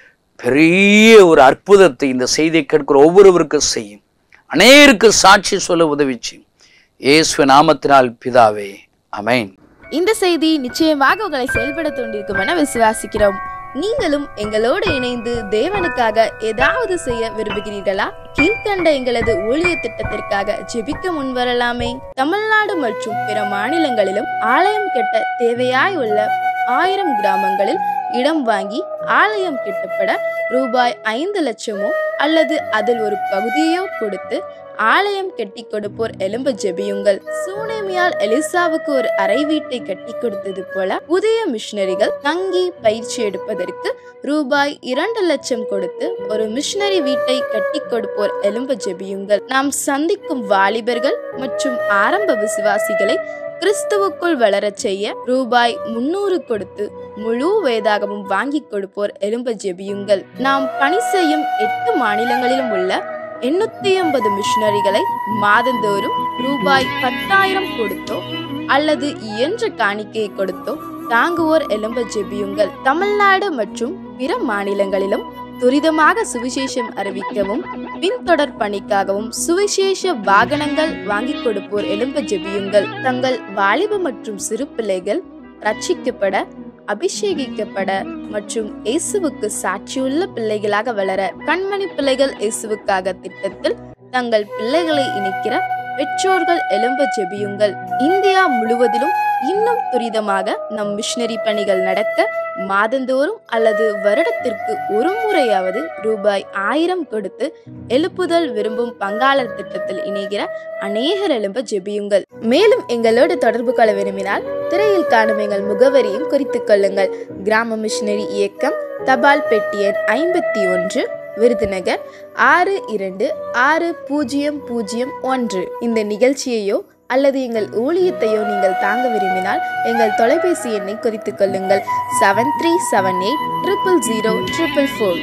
பெரிய ஒரு அற்புதத்தை இந்த செய்தியை கேட்கிற ஒவ்வொருவருக்கும் செய்யும் அநேருக்கு சாட்சி சொல்ல உதவிச்சு இயேசு நாமத்தினால் பிதாவே அமேன் இந்த செய்தி நிச்சயமாக உங்களை செயல்பட தூண்டிருக்கும் என விசுவாசிக்கிறோம் நீங்களும் எங்களோடு இணைந்து தேவனுக்காக ஏதாவது செய்ய விரும்புகிறீர்களா கீழ்கண்ட எங்களது ஊழிய திட்டத்திற்காக ஜெபிக்க முன்வரலாமே தமிழ்நாடு மற்றும் பிற மாநிலங்களிலும் ஆலயம் கட்ட தேவையாய் உள்ள ஆயிரம் கிராமங்களில் இடம் வாங்கி ஆலயம் கட்டப்பட ரூபாய் ஐந்து லட்சமோ அல்லது அதில் ஒரு பகுதியோ கொடுத்து ஆலயம் கட்டி கொடுப்போர் எலும்ப ஜெபியுங்கள் சூனேமியால் எலிசாவுக்கு ஒரு அறை வீட்டை கட்டி கொடுத்தது போல புதிய மிஷனரிகள் தங்கி பயிற்சி எடுப்பதற்கு ரூபாய் இரண்டு லட்சம் கொடுத்து ஒரு மிஷனரி வீட்டை கட்டி கொடுப்போர் எலும்ப ஜெபியுங்கள் நாம் சந்திக்கும் வாலிபர்கள் மற்றும் ஆரம்ப விசுவாசிகளை கிறிஸ்துவுக்குள் வளரச் செய்ய ரூபாய் முன்னூறு கொடுத்து முழு வேதாகமும் வாங்கி கொடுப்போர் எலும்ப ஜெபியுங்கள் நாம் பணி செய்யும் எட்டு மாநிலங்களிலும் உள்ள எண்ணூத்தி ஐம்பது மிஷனரிகளை மாதந்தோறும் ரூபாய் பத்தாயிரம் கொடுத்தோ அல்லது இயன்ற காணிக்கையை கொடுத்தோ தாங்குவோர் எலும்ப ஜெபியுங்கள் தமிழ்நாடு மற்றும் பிற மாநிலங்களிலும் துரிதமாக சுவிசேஷம் அறிவிக்கவும் பின்தொடர் பணிக்காகவும் சுவிசேஷ வாகனங்கள் வாங்கி கொடுப்போர் எலும்ப ஜெபியுங்கள் தங்கள் வாலிப மற்றும் சிறு பிள்ளைகள் ரட்சிக்கப்பட அபிஷேகிக்கப்பட மற்றும் இயேசுவுக்கு சாட்சியுள்ள பிள்ளைகளாக வளர கண்மணி பிள்ளைகள் இயேசுவுக்காக திட்டத்தில் தங்கள் பிள்ளைகளை இணைக்கிற பெற்றோர்கள் எலும்ப ஜெபியுங்கள் இந்தியா முழுவதிலும் இன்னும் துரிதமாக நம் மிஷனரி பணிகள் நடக்க மாதந்தோறும் அல்லது வருடத்திற்கு ஒரு முறையாவது ரூபாய் ஆயிரம் கொடுத்து எழுப்புதல் விரும்பும் பங்காளர் திட்டத்தில் இணைகிற அநேகர் எழும்ப ஜெபியுங்கள் மேலும் எங்களோடு தொடர்பு கொள்ள விரும்பினால் திரையில் காணும் எங்கள் முகவரியும் குறித்துக் கொள்ளுங்கள் கிராம மிஷனரி இயக்கம் தபால் பெட்டி எண் ஐம்பத்தி ஒன்று விருதுநகர் ஆறு இரண்டு ஆறு பூஜ்ஜியம் பூஜ்ஜியம் ஒன்று இந்த நிகழ்ச்சியையோ அல்லது எங்கள் ஊழியத்தையோ நீங்கள் தாங்க விரும்பினால் எங்கள் தொலைபேசி எண்ணை குறித்துக் கொள்ளுங்கள் seven three seven eight triple zero triple four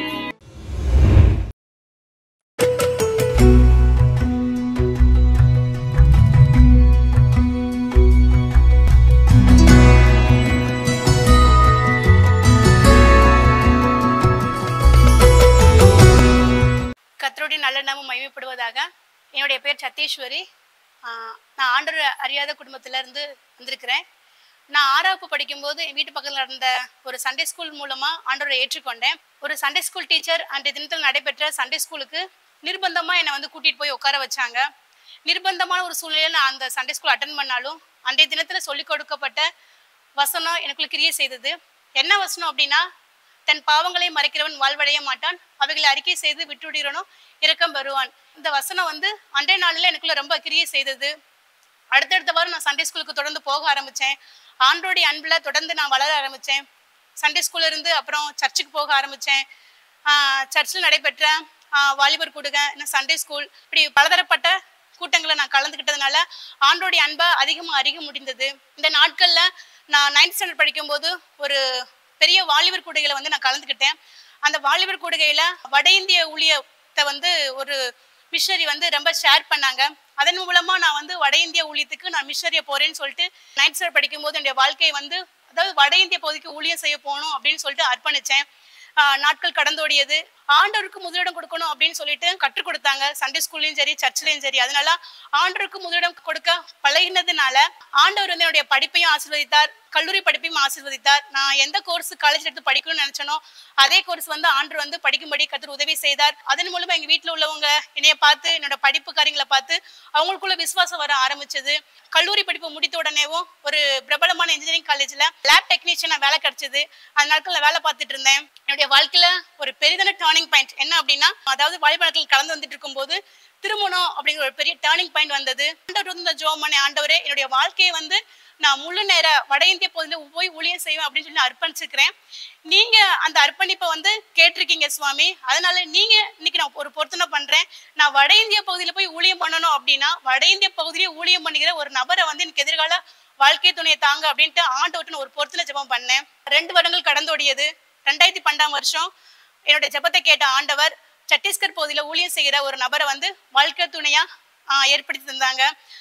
கர்த்தருடைய நல்ல நாமம் மகிமைப்படுவதாக என்னுடைய பேர் சத்தீஸ்வரி ஆஹ் நான் ஆண்டவர் அறியாத குடும்பத்துல இருந்து வந்திருக்கிறேன் நான் ஆறாப்பு படிக்கும்போது என் வீட்டு பக்கத்தில் நடந்த ஒரு சண்டே ஸ்கூல் மூலமா ஆண்டவரை ஏற்றுக்கொண்டேன் ஒரு சண்டே ஸ்கூல் டீச்சர் அன்றைய தினத்தில் நடைபெற்ற சண்டே ஸ்கூலுக்கு நிர்பந்தமா என்னை வந்து கூட்டிட்டு போய் உட்கார வச்சாங்க நிர்பந்தமான ஒரு சூழ்நிலையில நான் அந்த சண்டே ஸ்கூல் அட்டன் பண்ணாலும் அன்றைய தினத்துல சொல்லிக் கொடுக்கப்பட்ட வசனம் எனக்குள்ள கிரியை செய்தது என்ன வசனம் அப்படின்னா தன் பாவங்களை மறைக்கிறவன் வாழ்வடைய மாட்டான் அவைகளை அறிக்கை செய்து விட்டுவிடுகிறனோ இரக்கம் பெறுவான் இந்த வசனம் வந்து அன்றைய நாளில் எனக்குள்ள ரொம்ப கிரியை செய்தது அடுத்தடுத்த வாரம் நான் சண்டே ஸ்கூலுக்கு தொடர்ந்து போக ஆரம்பிச்சேன் ஆண்டோடைய அன்புல தொடர்ந்து நான் வளர ஆரம்பிச்சேன் சண்டே ஸ்கூல்ல இருந்து அப்புறம் சர்ச்சுக்கு போக ஆரம்பிச்சேன் சர்ச்சில் நடைபெற்ற ஆஹ் வாலிபர் கூடுக இன்னும் சண்டே ஸ்கூல் இப்படி பலதரப்பட்ட கூட்டங்களை நான் கலந்துக்கிட்டதுனால ஆண்டோடைய அன்பை அதிகமாக அறிய முடிந்தது இந்த நாட்கள்ல நான் நைன்த் ஸ்டாண்டர்ட் படிக்கும்போது ஒரு பெரிய வாலிபர் கூடுகையில வந்து நான் கலந்துக்கிட்டேன் அந்த வாலிபர் கூடுகையில வட இந்திய ஊழியத்தை வந்து ஒரு மிஷனரி வந்து ரொம்ப ஷேர் பண்ணாங்க அதன் மூலமா நான் வந்து வட இந்திய ஊழியத்துக்கு நான் மிஷனரியா போறேன்னு சொல்லிட்டு நைன்த் ஸ்டாண்டர்ட் படிக்கும்போது என்னுடைய வாழ்க்கையை வந்து அதாவது வட இந்திய பகுதிக்கு ஊழியம் செய்ய போகணும் அப்படின்னு சொல்லிட்டு அர்ப்பணிச்சேன் ஆஹ் நாட்கள் கடந்தோடியது ஆண்டவருக்கு முதலிடம் கொடுக்கணும் அப்படின்னு சொல்லிட்டு கற்றுக் கொடுத்தாங்க சண்டே ஸ்கூல்லையும் சரி சர்ச்லயும் சரி அதனால ஆண்டவருக்கு முதலிடம் கொடுக்க பழகினதுனால ஆண்டவர் வந்து என்னுடைய படிப்பையும் ஆசீர்வதித்தார் கல்லூரி படிப்பையும் ஆசீர்வதித்தார் நான் எந்த கோர்ஸ் காலேஜ் எடுத்து படிக்கணும்னு நினைச்சனோ அதே கோர்ஸ் வந்து ஆண்டவர் வந்து படிக்கும்படி கத்தர் உதவி செய்தார் அதன் மூலமா எங்க வீட்ல உள்ளவங்க என்னைய பார்த்து என்னோட படிப்பு காரியங்களை பார்த்து அவங்களுக்குள்ள விசுவாசம் வர ஆரம்பிச்சது கல்லூரி படிப்பு முடித்த உடனேவும் ஒரு பிரபலமான இன்ஜினியரிங் காலேஜ்ல லேப் டெக்னீஷியனா வேலை கிடைச்சது அந்த நாட்கள்ல வேலை பார்த்துட்டு இருந்தேன் என்னுடைய வாழ்க்கையில ஒரு பெரிதான டேர்னிங் பாயிண்ட் என்ன அப்படின்னா அதாவது வாலிபர்கள் கலந்து வந்துட்டு இருக்கும்போது திருமணம் அப்படிங்கிற ஒரு பெரிய டேர்னிங் பாயிண்ட் வந்தது ஆண்டவர் வந்து ஜோம் பண்ண ஆண்டவரே என்னுடைய வாழ்க்கையை வந்து நான் முழு நேர வட இந்திய பகுதியில் போய் ஊழியம் செய்வேன் அப்படின்னு சொல்லி நான் அர்ப்பணிச்சுக்கிறேன் நீங்க அந்த அர்ப்பணிப்பை வந்து கேட்டிருக்கீங்க சுவாமி அதனால நீங்க இன்னைக்கு நான் ஒரு பொருத்தனை பண்றேன் நான் வட இந்திய பகுதியில போய் ஊழியம் பண்ணணும் அப்படின்னா வட இந்திய பகுதியிலே ஊழியம் பண்ணுகிற ஒரு நபரை வந்து எனக்கு எதிர்கால வாழ்க்கை துணையை தாங்க அப்படின்ட்டு ஆண்டவர்கிட்ட நான் ஒரு பொருத்தனை ஜெபம் பண்ணேன் ரெண்டு வருடங்கள் கடந்தோடியது ரெண்டாயிரத்தி பன்னெண்டாம் வருஷம் என்னுடைய ஜெபத்தை கேட்ட ஆண்டவர் சத்தீஸ்கர் பகுதியில ஊழியம் செய்கிற ஒரு நபரை வந்து வாழ்க்கை துணையா ஆஹ், ஏற்படுத்தி தந்தாங்க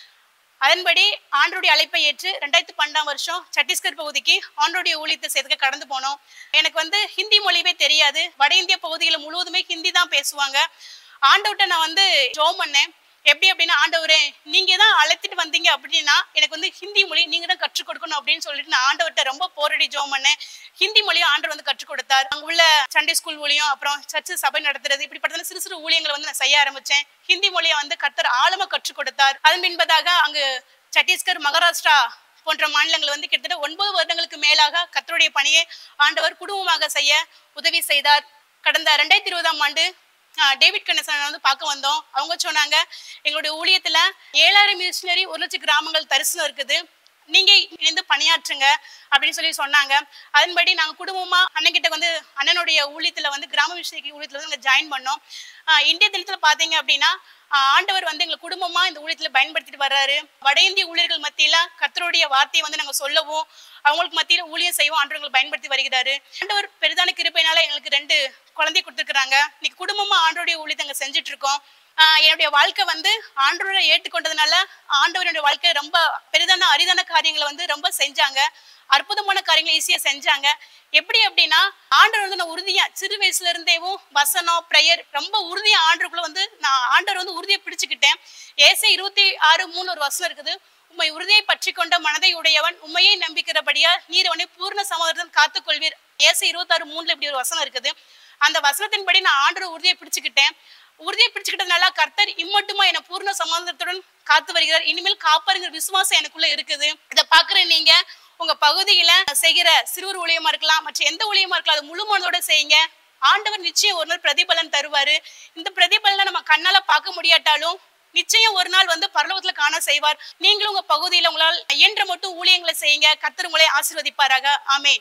அதன்படி ஆண்டருடைய அழைப்பை ஏற்று ரெண்டாயிரத்தி பன்னெண்டாம் வருஷம் சத்தீஸ்கர் பகுதிக்கு ஆண்டருடைய ஊழியத்தை செய்துக்க கடந்து போனோம் எனக்கு வந்து ஹிந்தி மொழியவே தெரியாது வட இந்திய பகுதிகளில் முழுவதுமே ஹிந்தி தான் பேசுவாங்க ஆண்டவர்கிட்ட நான் வந்து ஜோம் பண்ணேன் எப்படி அப்படின்னா ஆண்டவரே நீங்க தான் அழைத்துட்டு வந்தீங்க அப்படின்னா எனக்கு வந்து ஹிந்தி மொழி நீங்க தான் கற்றுக் கொடுக்கணும் அப்படின்னு சொல்லிட்டு நான் ஆண்டவர்கிட்ட ரொம்ப போராடி ஜோம் பண்ணேன் ஹிந்தி மொழியும் ஆண்டவர் வந்து கற்றுக் கொடுத்தார் அங்க உள்ள சண்டே ஸ்கூல் ஊழியம் அப்புறம் சர்ச்சு சபை நடத்துறது இப்படிப்பட்ட சிறு சிறு ஊழியங்களை வந்து நான் செய்ய ஆரம்பிச்சேன் ஹிந்தி மொழியை வந்து கர்த்தர் ஆழமா கற்றுக் கொடுத்தார் அதன் பின்பதாக அங்கு சத்தீஸ்கர் மகாராஷ்டிரா போன்ற மாநிலங்கள் வந்து கிட்டத்தட்ட ஒன்பது வருடங்களுக்கு மேலாக கர்த்தருடைய பணியை ஆண்டவர் குடும்பமாக செய்ய உதவி செய்தார் கடந்த ரெண்டாயிரத்தி இருபதாம் ஆண்டு ஆஹ், டேவிட் கணேசன் வந்து பார்க்க வந்தோம் அவங்க சொன்னாங்க எங்களுடைய ஊழியத்துல ஏழாயிரம் மிஷினரி ஒரு லட்சம் கிராமங்கள் தரிசனம் இருக்குது நீங்க இணைந்து பணியாற்றுங்க அப்படின்னு சொல்லி சொன்னாங்க அதன்படி நாங்க குடும்பமா அண்ணன் கிட்ட வந்து அண்ணனுடைய ஊழியத்துல வந்து கிராம மிஷினரி ஊழியத்துல வந்து நாங்க ஜாயின் பண்ணோம் ஆஹ், இந்திய தினத்துல பாத்தீங்க அப்படின்னா ஆஹ், ஆண்டவர் வந்து எங்களை குடும்பமா இந்த ஊழியத்துல பயன்படுத்திட்டு வர்றாரு வட இந்திய ஊழியர்கள் மத்தியில கர்த்தருடைய வார்த்தையை வந்து நாங்க சொல்லவும் அவங்களுக்கு மத்தியில ஊழியம் செய்வோம் ஆண்டவர் எங்களை பயன்படுத்தி வருகிறாரு ஆண்டவர் பெரிதான கிருபையினால எங்களுக்கு ரெண்டு குழந்தை கொடுத்துருக்காங்க இன்னைக்கு குடும்பமா ஆண்டோடைய ஊழியத்தை நாங்க செஞ்சுட்டு இருக்கோம் ஆஹ் என்னுடைய வாழ்க்கை வந்து ஆண்டவரை ஏற்றுக்கொண்டதுனால ஆண்டவருடைய வாழ்க்கை ரொம்ப பெரிதான அரிதான காரியங்களை வந்து ரொம்ப செஞ்சாங்க அற்புதமான காரியங்களை ஈஸியா செஞ்சாங்க எப்படி அப்படின்னா ஆண்டவர் வந்து நான் உறுதியா சிறு வயசுல இருந்தேவும் வசனம் ப்ரேயர் ரொம்ப உறுதியா ஆண்டருக்குள்ள வந்து நான் ஆண்டவர் வந்து உறுதியை பிடிச்சுக்கிட்டேன் ஏசை இருபத்தி ஆறு மூணு ஒரு வசனம் இருக்குது உம்மை உறுதியை பற்றி கொண்ட மனதை உடையவன் உண்மையை நம்பிக்கிறபடியா நீர் அவனை பூர்ண சமாதானம் காத்துக்கொள்வீர் ஏசை இருபத்தாறு மூணுல இப்படி ஒரு வசனம் இருக்குது அந்த வசனத்தின்படி நான் ஆண்டவர் உறுதியை பிடிச்சுக்கிட்டேன் உறுதியை பிடிச்சுக்கிட்டதுனால கர்த்தர் இம்மட்டுமா என்னை பூர்ண சமாதானத்துடன் காத்து வருகிறார் இனிமேல் காப்பாருங்கிற விசுவாசம் எனக்குள்ள இருக்குது இதை பாக்குற நீங்க உங்க பகுதியில செய்கிற சிறுவர் ஊழியமா இருக்கலாம் மற்ற எந்த ஊழியமா இருக்கலாம் அது முழு மனதோட செய்யுங்க ஆண்டவர் நிச்சயம் ஒரு நாள் பிரதிபலன் தருவாரு இந்த பிரதிபலனை நம்ம கண்ணால பார்க்க முடியாட்டாலும் நிச்சயம் ஒரு நாள் வந்து பரலோகத்துல காண செய்வார் நீங்களும் உங்க பகுதியில உங்களால் இயன்ற மட்டும் ஊழியங்களை செய்யுங்க கர்த்தர் உங்களை ஆசீர்வதிப்பாராக ஆமென்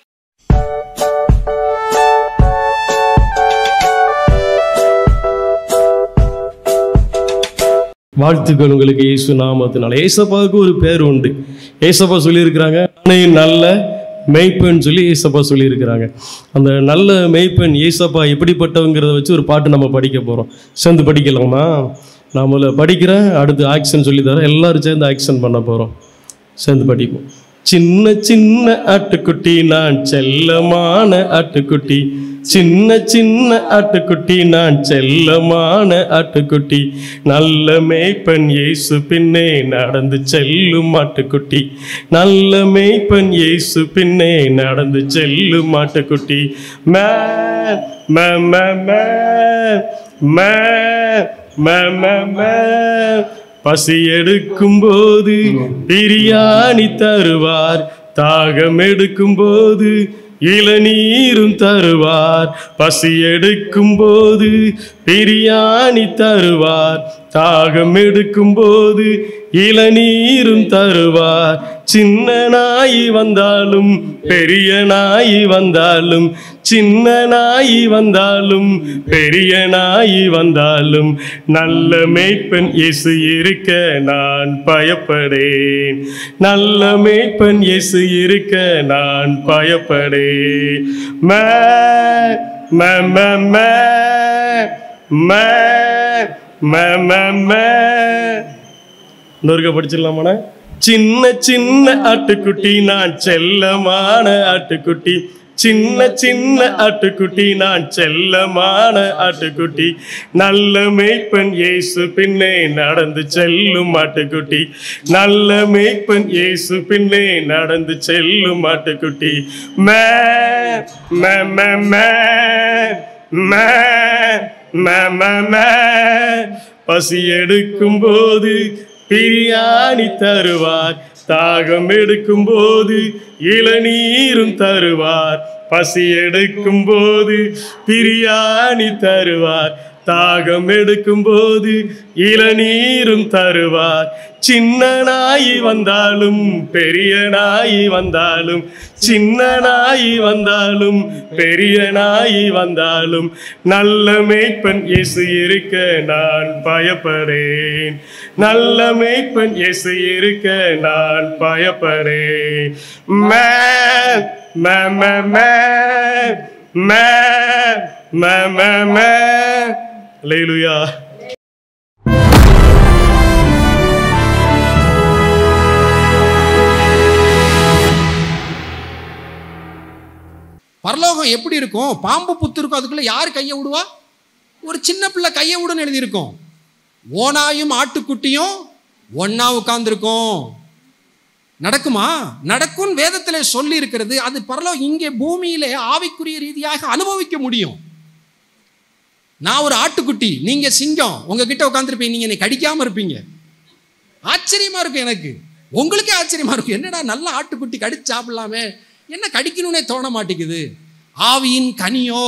வாழ்த்துக்கள் உங்களுக்கு இயேசு நாமத்தினால ஏசப்பாவுக்கு ஒரு பேர் உண்டு ஏசப்பா சொல்லியிருக்கிறாங்க நானே நல்ல மெய்ப்பெண் சொல்லி ஏசப்பா சொல்லியிருக்கிறாங்க அந்த நல்ல மெய்ப்பெண் ஏசப்பா எப்படிப்பட்டவங்கிறத வச்சு ஒரு பாட்டு நம்ம படிக்க போகிறோம் சேர்ந்து படிக்கலாமா நான் முதல்ல படிக்கிறேன் அடுத்து ஆக்ஷன் சொல்லி தரேன் எல்லாரும் சேர்ந்து ஆக்ஷன் பண்ண போகிறோம் சேர்ந்து படிப்போம் சின்ன சின்ன ஆட்டுக்குட்டி நான் செல்லமான ஆட்டுக்குட்டி சின்ன சின்ன ஆட்டுக்குட்டி நான் செல்லமான ஆட்டுக்குட்டி நல்ல மேய்ப்பன் இயேசு பின்னே நடந்து செல்லும் ஆட்டுக்குட்டி நல்ல மேய்ப்பன் இயேசு பின்னே நடந்து செல்லும் ஆட்டுக்குட்டி மே மே மே மே மே மே மே மே பசி எடுக்கும் போது பிரியாணி தருவார் தாகம் எடுக்கும் போது இளநீரும் தருவார் பசி எடுக்கும் போது பிரியாணி தருவார் தாகம் எடுக்கும் போது இளநீரும் தருவார் சின்ன நாய் வந்தாலும் பெரிய நாய் வந்தாலும் சின்ன நாய் வந்தாலும் பெரிய நாய் வந்தாலும் நல்ல மேய்ப்பன் இயேசு இருக்க நான் பயப்படேன் நல்ல மேய்ப்பன் இயேசு இருக்க நான் பயப்படேன் மே மே மே மே மே மே மே மே இன்னொருக்க படிச்சிடலாமாண்ணே சின்ன சின்ன ஆட்டுக்குட்டி நான் செல்லமான ஆட்டுக்குட்டி சின்ன சின்ன ஆட்டுக்குட்டி நான் செல்லமான ஆட்டுக்குட்டி நல்ல மேய்ப்பன் இயேசு பின்னே நடந்து செல்லும் ஆட்டுக்குட்டி நல்ல மேய்ப்பன் இயேசு பின்னே நடந்து செல்லும் ஆட்டுக்குட்டி மே மே மே மே மே மே மே மே பசி எடுக்கும் போது பிரியாணி தருவார் தாகம் எடுக்கும் போது இளநீரும் தருவார் பசி எடுக்கும் போது பிரியாணி தருவார் தாகம் எடுக்கும் போது இளநீரும் தருவார் சின்ன நாய் வந்தாலும் பெரிய நாய் வந்தாலும் சின்ன நாய் வந்தாலும் பெரிய நாய் வந்தாலும் நல்ல மேய்ப்பன் இயேசு இருக்க நான் பயப்படேன் நல்ல மேய்ப்பன் இயேசு இருக்க நான் பயப்படேன் மே மே மே மே மே மே மே மே Hallelujah. பரலோகம் எப்படி இருக்கும் பாம்பு புத்து இருக்கும் அதுக்குள்ள யார் கையை விடுவா ஒரு சின்ன பிள்ளை கையை விடுன்னு எழுதியிருக்கும் ஓனாயும் ஆட்டுக்குட்டியும் ஒன்னா உட்கார்ந்துருக்கும் நடக்குமா நடக்கும் வேதத்தில் சொல்லி இருக்கிறது அது பரலோகம் இங்கே பூமியிலே ஆவிக்குரிய ரீதியாக அனுபவிக்க முடியும் நான் ஒரு ஆட்டுக்குட்டி நீங்க சிங்கம் உங்ககிட்ட உட்காந்துருப்பீங்க நீங்க என்னை கடிக்காம இருப்பீங்க ஆச்சரியமா இருக்கும் எனக்கு உங்களுக்கே ஆச்சரியமா இருக்கும் என்னடா நல்ல ஆட்டுக்குட்டி கடிச்சு சாப்பிடலாமே என்ன கடிக்கணும்னே தோண மாட்டேங்குது ஆவியின் கனியோ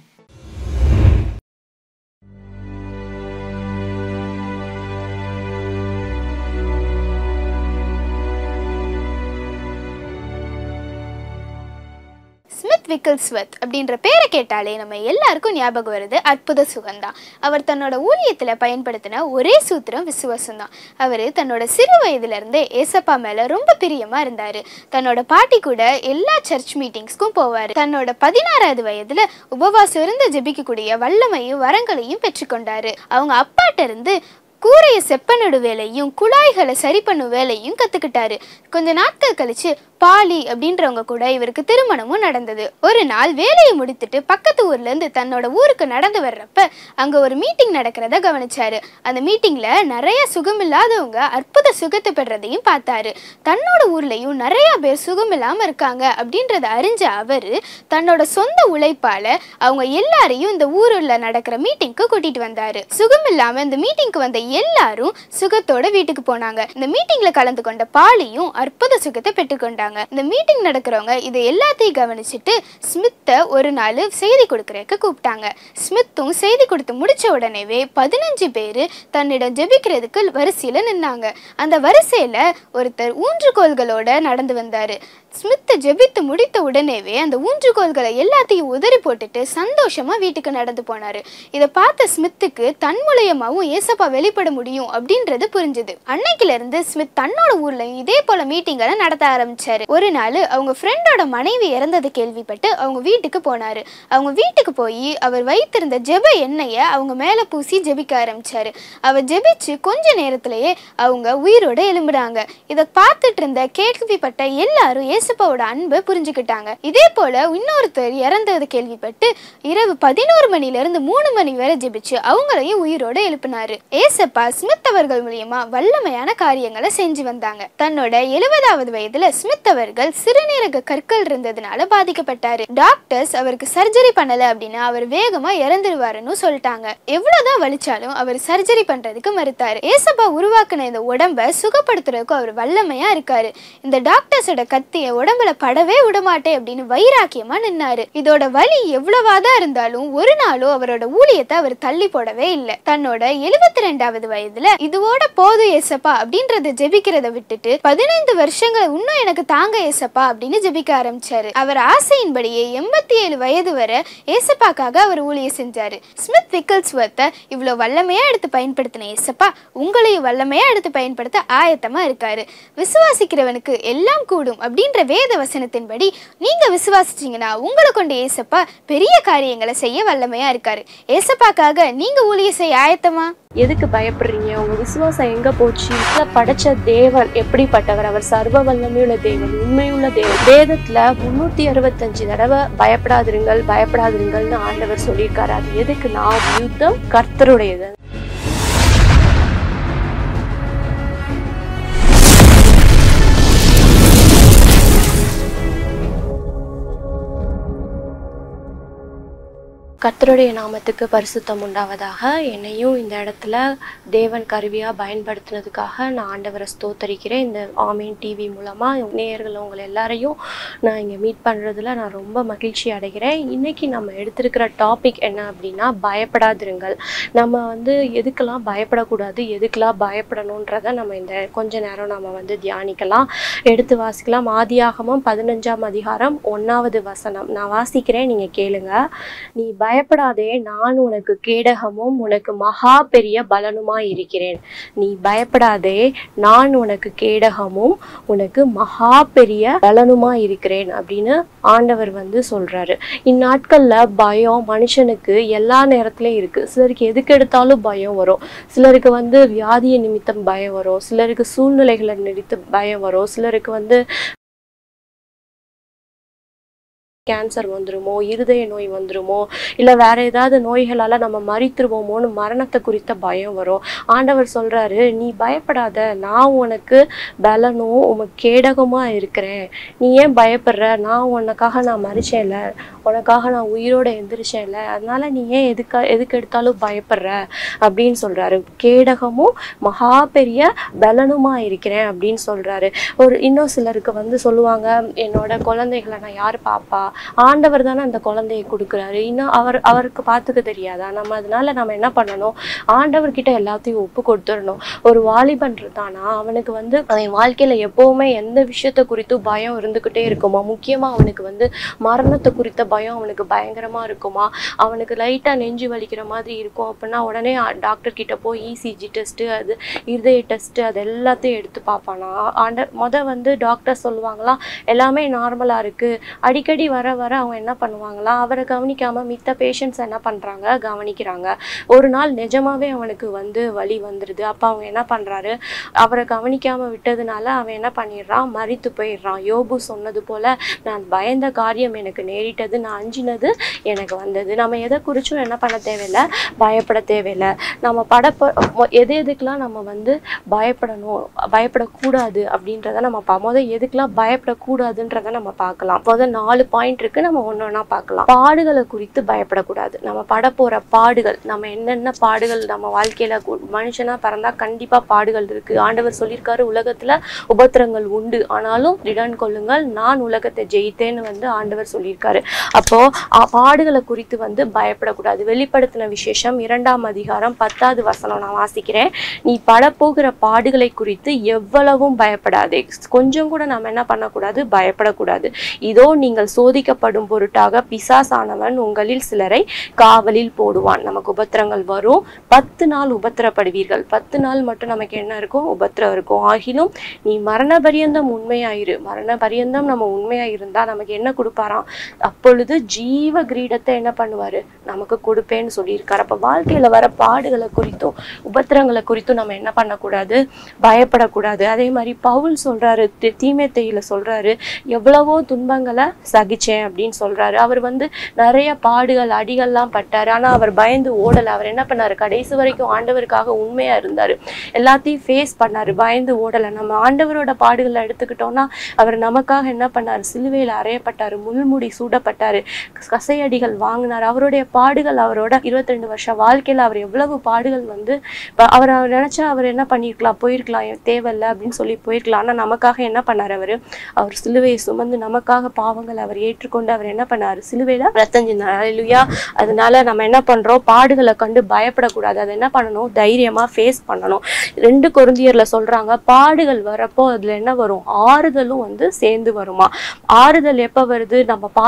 ஸ்மித் விக்கிள்ஸ்வத் அப்படின்ற பேரை கேட்டாலே நம்ம எல்லாருக்கும் ஞாபகம் வருது அற்புத சுகந்தான் அவர் தன்னோட ஊழியத்தில் பயன்படுத்தின ஒரே சூத்திரம் விசுவாசம் தான் அவர் தன்னோட சிறு வயதுலேருந்தே ஏசப்பா மேலே ரொம்ப பிரியமாக இருந்தார் தன்னோட பாட்டி கூட எல்லா சர்ச் மீட்டிங்ஸ்க்கும் போவார் தன்னோட பதினாறாவது வயதில் உபவாசம் இருந்து ஜெபிக்கக்கூடிய வல்லமையும் வரங்களையும் பெற்றுக்கொண்டாரு அவங்க அப்பாட்ட இருந்து கூரையை செப்பனிடு வேலையும் குழாய்களை சரி பண்ணும் வேலையும் கத்துக்கிட்டாரு கொஞ்ச நாட்கள் கழிச்சு பாலி அப்படின்றவங்க கூட இவருக்கு திருமணமும் நடந்தது ஒரு நாள் வேலையை முடித்துட்டு பக்கத்து ஊர்ல இருந்து தன்னோட ஊருக்கு நடந்து வர்றப்ப அங்க ஒரு மீட்டிங் நடக்கிறத கவனிச்சாரு அந்த மீட்டிங்ல நிறைய சுகம் இல்லாதவங்க அற்புத சுகத்தை பெறதையும் பார்த்தாரு தன்னோட ஊர்லயும் நிறைய பேர் சுகம் இல்லாம இருக்காங்க அப்படின்றத அறிஞ்ச அவரு தன்னோட சொந்த உழைப்பால அவங்க எல்லாரையும் இந்த ஊருல நடக்கிற மீட்டிங்க்கு கூட்டிட்டு வந்தாரு சுகம் இல்லாம இந்த மீட்டிங்க்கு வந்த எல்லாரும் சுகத்தோட வீட்டுக்கு போனாங்க இந்த மீட்டிங்ல கலந்து கொண்ட பாலியும் அற்புத சுகத்தை பெற்றுக்கொண்டாங்க இந்த மீட்டிங் நடக்கிறவங்க இதை எல்லாத்தையும் கவனிச்சுட்டு ஸ்மித்தை ஒரு நாள் செய்தி கொடுக்கறதுக்கு கூப்பிட்டாங்க ஸ்மித்தும் செய்தி கொடுத்து முடிச்ச உடனேவே பதினஞ்சு பேர் தன்னிடம் ஜெபிக்கிறதுக்கு வரிசையில நின்னாங்க அந்த வரிசையில ஒருத்தர் ஊன்றுகோல்களோட நடந்து வந்தாரு ஸ்மித்தை ஜெபித்து முடித்த உடனேவே அந்த ஊன்றுகோல்களை எல்லாத்தையும் உதறி போட்டுட்டு சந்தோஷமா வீட்டுக்கு நடந்து போனாரு இதை பார்த்த ஸ்மித்துக்கு தன் மூலியமாவும் ஏசப்பா வெளிப்பட முடியும் அப்படின்றது புரிஞ்சுது அன்னைக்குல இருந்து ஸ்மித் தன்னோட ஊர்லயும் இதே போல மீட்டிங்களை நடத்த ஆரம்பிச்சாரு ஒரு நாள் அவங்க ஃப்ரெண்டோட மனைவி இறந்தது கேள்விப்பட்டு அவங்க வீட்டுக்கு போனாரு அவங்க வீட்டுக்கு போய் அவர் வைத்திருந்த ஜெப எண்ணெயை அவங்க மேல பூசி ஜெபிக்க ஆரம்பிச்சாரு அவர் ஜெபிச்சு கொஞ்ச நேரத்திலேயே அவங்க உயிரோட எழும்புறாங்க இதை பார்த்துட்டு இருந்த கேள்விப்பட்ட எல்லாரும் ஏசப்பாவோட அன்பை புரிஞ்சுக்கிட்டாங்க இதே போல இன்னொருத்தர் இறந்தது கேள்விப்பட்டு இரவு பதினோரு மணில இருந்து மூணு மணி வரை ஜெபிச்சு அவங்களையும் உயிரோட எழுப்பினாரு ஏசப்பா ஸ்மித் அவர்கள் மூலியமா வல்லமையான காரியங்களை செஞ்சு வந்தாங்க தன்னோட எழுபதாவது வயதுல ஸ்மித் அவர்கள் சிறுநீரக கற்கள் இருந்ததுனால பாதிக்கப்பட்டாரு டாக்டர்ஸ் அவருக்கு சர்ஜரி பண்ணல அப்படின்னா அவர் வேகமா இறந்துருவாருன்னு சொல்லிட்டாங்க எவ்வளவுதான் வலிச்சாலும் அவர் சர்ஜரி பண்றதுக்கு மறுத்தாரு ஏசப்பா உருவாக்குன இந்த உடம்ப சுகப்படுத்துறதுக்கு அவர் வல்லமையா இருக்காரு இந்த டாக்டர்ஸோட கத்திய உடம்புல படவே விடமாட்டேன் அப்படின்னு வைராக்கியமா நின்னாரு இதோட வலி எவ்வளவாதான் இருந்தாலும் ஒரு நாளும் அவரோட ஊழியத்தை அவர் தள்ளி போடவே இல்லை தன்னோட எழுபத்தி ரெண்டாவது வயதுல இதுவோட போதும் ஏசப்பா அப்படின்றத ஜெபிக்கிறத விட்டுட்டு பதினைந்து வருஷங்களை இன்னும் எனக்கு தாங்க ஏசப்பா அப்படின்னு ஜெபிக்க ஆரம்பிச்சாரு அவர் ஆசையின்படியே எண்பத்தி ஏழு வயது வரை ஏசப்பாக்காக அவர் ஊழியம் செஞ்சாரு ஸ்மித் விக்கல்ஸ்வர்த்தை இவ்வளவு வல்லமையா எடுத்து பயன்படுத்தின ஏசப்பா உங்களையும் வல்லமையா எடுத்து பயன்படுத்த ஆயத்தமா இருக்காரு விசுவாசிக்கிறவனுக்கு எல்லாம் கூடும் அப்படின்ற என்ற வேத வசனத்தின்படி நீங்க விசுவாசிச்சீங்கன்னா உங்களை கொண்டு ஏசப்பா பெரிய காரியங்களை செய்ய வல்லமையா இருக்காரு ஏசப்பாக்காக நீங்க ஊழியம் செய்ய ஆயத்தமா எதுக்கு பயப்படுறீங்க உங்க விசுவாசம் எங்க போச்சு இதை படைச்ச தேவன் எப்படிப்பட்டவர் அவர் சர்வ வல்லமையுள்ள தேவன் உண்மையுள்ள தேவன் வேதத்துல முன்னூத்தி அறுபத்தஞ்சு தடவை பயப்படாதிருங்கள் பயப்படாதிருங்கள்னு ஆண்டவர் சொல்லியிருக்காரு அது எதுக்குன்னா யுத்தம் கர்த்தருடையது கர்த்தருடைய நாமத்துக்கு பரிசுத்தம் உண்டாவதாக என்னையும் இந்த இடத்துல தேவன் கருவியாக பயன்படுத்தினதுக்காக நான் ஆண்டவரை ஸ்தோத்தரிக்கிறேன் இந்த ஆமீன் டிவி மூலமாக நேயர்கள் உங்களை எல்லாரையும் நான் இங்கே மீட் பண்ணுறதுல நான் ரொம்ப மகிழ்ச்சி அடைகிறேன் இன்னைக்கு நம்ம எடுத்திருக்கிற டாபிக் என்ன அப்படின்னா பயப்படாதிருங்கள் நம்ம வந்து எதுக்கெல்லாம் பயப்படக்கூடாது எதுக்கெல்லாம் பயப்படணுன்றதை நம்ம இந்த கொஞ்ச நேரம் நம்ம வந்து தியானிக்கலாம் எடுத்து வாசிக்கலாம் ஆதியாகமம் பதினஞ்சாம் அதிகாரம் ஒன்றாவது வசனம் நான் வாசிக்கிறேன் நீங்கள் கேளுங்க நீ பயப்படாதே நான் உனக்கு கேடகமும் உனக்கு மகா பெரிய பலனுமாய் இருக்கிறேன் நீ பயப்படாதே நான் உனக்கு கேடகமும் உனக்கு மகா பெரிய பலனுமாய் இருக்கிறேன் அப்படின்னு ஆண்டவர் வந்து சொல்றாரு இந்நாட்கள்ல பயம் மனுஷனுக்கு எல்லா நேரத்துலயும் இருக்கு சிலருக்கு எதுக்கு எடுத்தாலும் பயம் வரும் சிலருக்கு வந்து வியாதிய நிமித்தம் பயம் வரும் சிலருக்கு சூழ்நிலைகளை நிமித்து பயம் வரும் சிலருக்கு வந்து கேன்சர் வந்துருமோ இருதய நோய் வந்துருமோ இல்லை வேற ஏதாவது நோய்களால் நம்ம மறித்துருவோமோன்னு மரணத்தை குறித்த பயம் வரும் ஆண்டவர் சொல்றாரு நீ பயப்படாத நான் உனக்கு பலனும் உனக்கு கேடகமாக இருக்கிறேன் நீ ஏன் பயப்படுற நான் உனக்காக நான் மறிச்சேன்ல உனக்காக நான் உயிரோட எந்திரிச்சேன்ல அதனால நீ ஏன் எதுக்கா எதுக்கு எடுத்தாலும் பயப்படுற அப்படின்னு சொல்றாரு கேடகமும் மகா பெரிய பலனுமா இருக்கிறேன் அப்படின்னு சொல்றாரு ஒரு இன்னும் சிலருக்கு வந்து சொல்லுவாங்க என்னோட குழந்தைகளை நான் யார் பாப்பா ஆண்டவர் தானே அந்த குழந்தையை கொடுக்குறாரு இன்னும் அவர் அவருக்கு பார்த்துக்க தெரியாதா நம்ம அதனால நம்ம என்ன பண்ணணும் ஆண்டவர்கிட்ட எல்லாத்தையும் ஒப்பு கொடுத்துடணும் ஒரு வாலிபன் இருந்தானா அவனுக்கு வந்து அவன் வாழ்க்கையில எப்பவுமே எந்த விஷயத்த குறித்தும் பயம் இருந்துகிட்டே இருக்குமா முக்கியமா அவனுக்கு வந்து மரணத்தை குறித்த பயம் அவனுக்கு பயங்கரமா இருக்குமா அவனுக்கு லைட்டா நெஞ்சு வலிக்கிற மாதிரி இருக்கும் அப்படின்னா உடனே டாக்டர் கிட்ட போய் இசிஜி டெஸ்ட் அது இருதய டெஸ்ட் அது எல்லாத்தையும் எடுத்து பார்ப்பானா ஆண்ட முத வந்து டாக்டர் சொல்லுவாங்களாம் எல்லாமே நார்மலா இருக்கு அடிக்கடி வர வர அவங்க என்ன பண்ணுவாங்களாம் அவரை கவனிக்காம மித்த பேஷண்ட்ஸ் என்ன பண்றாங்க கவனிக்கிறாங்க ஒரு நாள் நிஜமாவே அவனுக்கு வந்து வலி வந்துடுது அப்ப அவங்க என்ன பண்றாரு அவரை கவனிக்காம விட்டதுனால அவன் என்ன பண்ணிடுறான் மறித்து போயிடுறான் யோபு சொன்னது போல நான் பயந்த காரியம் எனக்கு நேரிட்டது நான் அஞ்சினது எனக்கு வந்தது நம்ம எதை குறிச்சும் என்ன பண்ண தேவையில்லை பயப்பட தேவையில்லை நம்ம படப்ப மொ- எது எதுக்கெல்லாம் நம்ம வந்து பயப்படணும் பயப்படக்கூடாது அப்படின்றத நம்ம பா முதல் எதுக்கெல்லாம் பயப்படக்கூடாதுன்றத நம்ம பார்க்கலாம் முதல் நாலு பாயிண்ட் இருக்கு நம்ம ஒன்று ஒன்றா பார்க்கலாம் பாடுகளை குறித்து பயப்படக்கூடாது நம்ம பட போற பாடுகள் நம்ம என்னென்ன பாடுகள் நம்ம வாழ்க்கையில கு- மனுஷனா பிறந்தா கண்டிப்பா பாடுகள் இருக்கு ஆண்டவர் சொல்லியிருக்காரு உலகத்துல உபத்திரங்கள் உண்டு ஆனாலும் திடன் கொள்ளுங்கள் நான் உலகத்தை ஜெயித்தேன்னு வந்து ஆண்டவர் சொல்லியிருக்காரு அப்போ அ- பாடுகளை குறித்து வந்து பயப்படக்கூடாது வெளிப்படுத்தின விசேஷம் இரண்டாம் அதிகாரம் பத்தாவது வசனம் நான் வாசிக்கிறேன் நீ படப்போகிற பாடுகளை குறித்து எவ்வளவும் பயப்படாதே கொஞ்சம் கூட நம்ம என்ன பண்ணக்கூடாது பயப்படக்கூடாது இதோ நீங்கள் சோதிக்கப்படும் பொருட்டாக பிசாசானவன் உங்களில் சிலரை காவலில் போடுவான் நமக்கு உபத்திரங்கள் வரும் பத்து நாள் உபத்திரப்படுவீர்கள் பத்து நாள் மட்டும் நமக்கு என்ன இருக்கும் உபத்திரம் இருக்கும் ஆகிலும் நீ மரண பரியந்தம் உண்மையாயிரு மரண பரியந்தம் நம்ம உண்மையா இருந்தா நமக்கு என்ன கொடுப்பாராம் அப்பொழுது ஜீவ கிரீடத்தை என்ன பண்ணுவாரு நமக்கு கொடுப்பேன்னு சொல்லியிருக்காரு அப்ப வாழ்க்கையில வர பாடுகளை குறித்தும் உபத்திரங்களை குறித்தும் நம்ம என்ன பண்ணக்கூடாது பயப்படக்கூடாது அதே மாதிரி பவுல் சொல்றாரு தி- தீமோத்தேயுல சொல்றாரு எவ்வளவோ துன்பங்களை சகிச்சேன் அப்படின்னு சொல்றாரு அவர் வந்து நிறைய பாடுகள் அடிகள்லாம் பட்டாரு ஆனா அவர் பயந்து ஓடல அவர் என்ன பண்ணாரு கடைசி வரைக்கும் ஆண்டவருக்காக உண்மையா இருந்தாரு எல்லாத்தையும் ஃபேஸ் பண்ணாரு பயந்து ஓடல நம்ம ஆண்டவரோட பாடுகளை எடுத்துக்கிட்டோம்னா அவர் நமக்காக என்ன பண்ணாரு சிலுவையில அறையப்பட்டாரு முள்முடி சூடப்பட்டாரு கசையடிகள் வாங்கினார் அவருடைய பாடுகள் அவரோட 22 வருஷம் வாழ்க்கையில அவர் எவ்வளவு பாடுகள் வந்து ப- அவர் அவர் நினைச்சா அவர் என்ன பண்ணியிருக்கலாம் போயிருக்கலாம் எ- தேவையில்ல அப்படின்னு சொல்லி போயிருக்கலாம் ஆனா நமக்காக என்ன பண்ணாரு அவரு அவர் சிலுவையை சுமந்து நமக்காக பாவங்களை அவர் ஏற்றுக்கொண்டு அவர் என்ன பண்ணாரு சிலுவையில ரத்தம் சிந்தாருயா அதனால நம்ம என்ன பண்றோம் பாடுகளை கண்டு பயப்படக்கூடாது அதை என்ன பண்ணணும் தைரியமா ஃபேஸ் பண்ணணும் ரெண்டு கொருந்தியர்ல சொல்றாங்க பாடுகள் வரப்போ அதுல என்ன வரும் ஆறுதலும் வந்து சேர்ந்து வருமா ஆறுதல் எப்ப வருது நம்ம பாடுகளை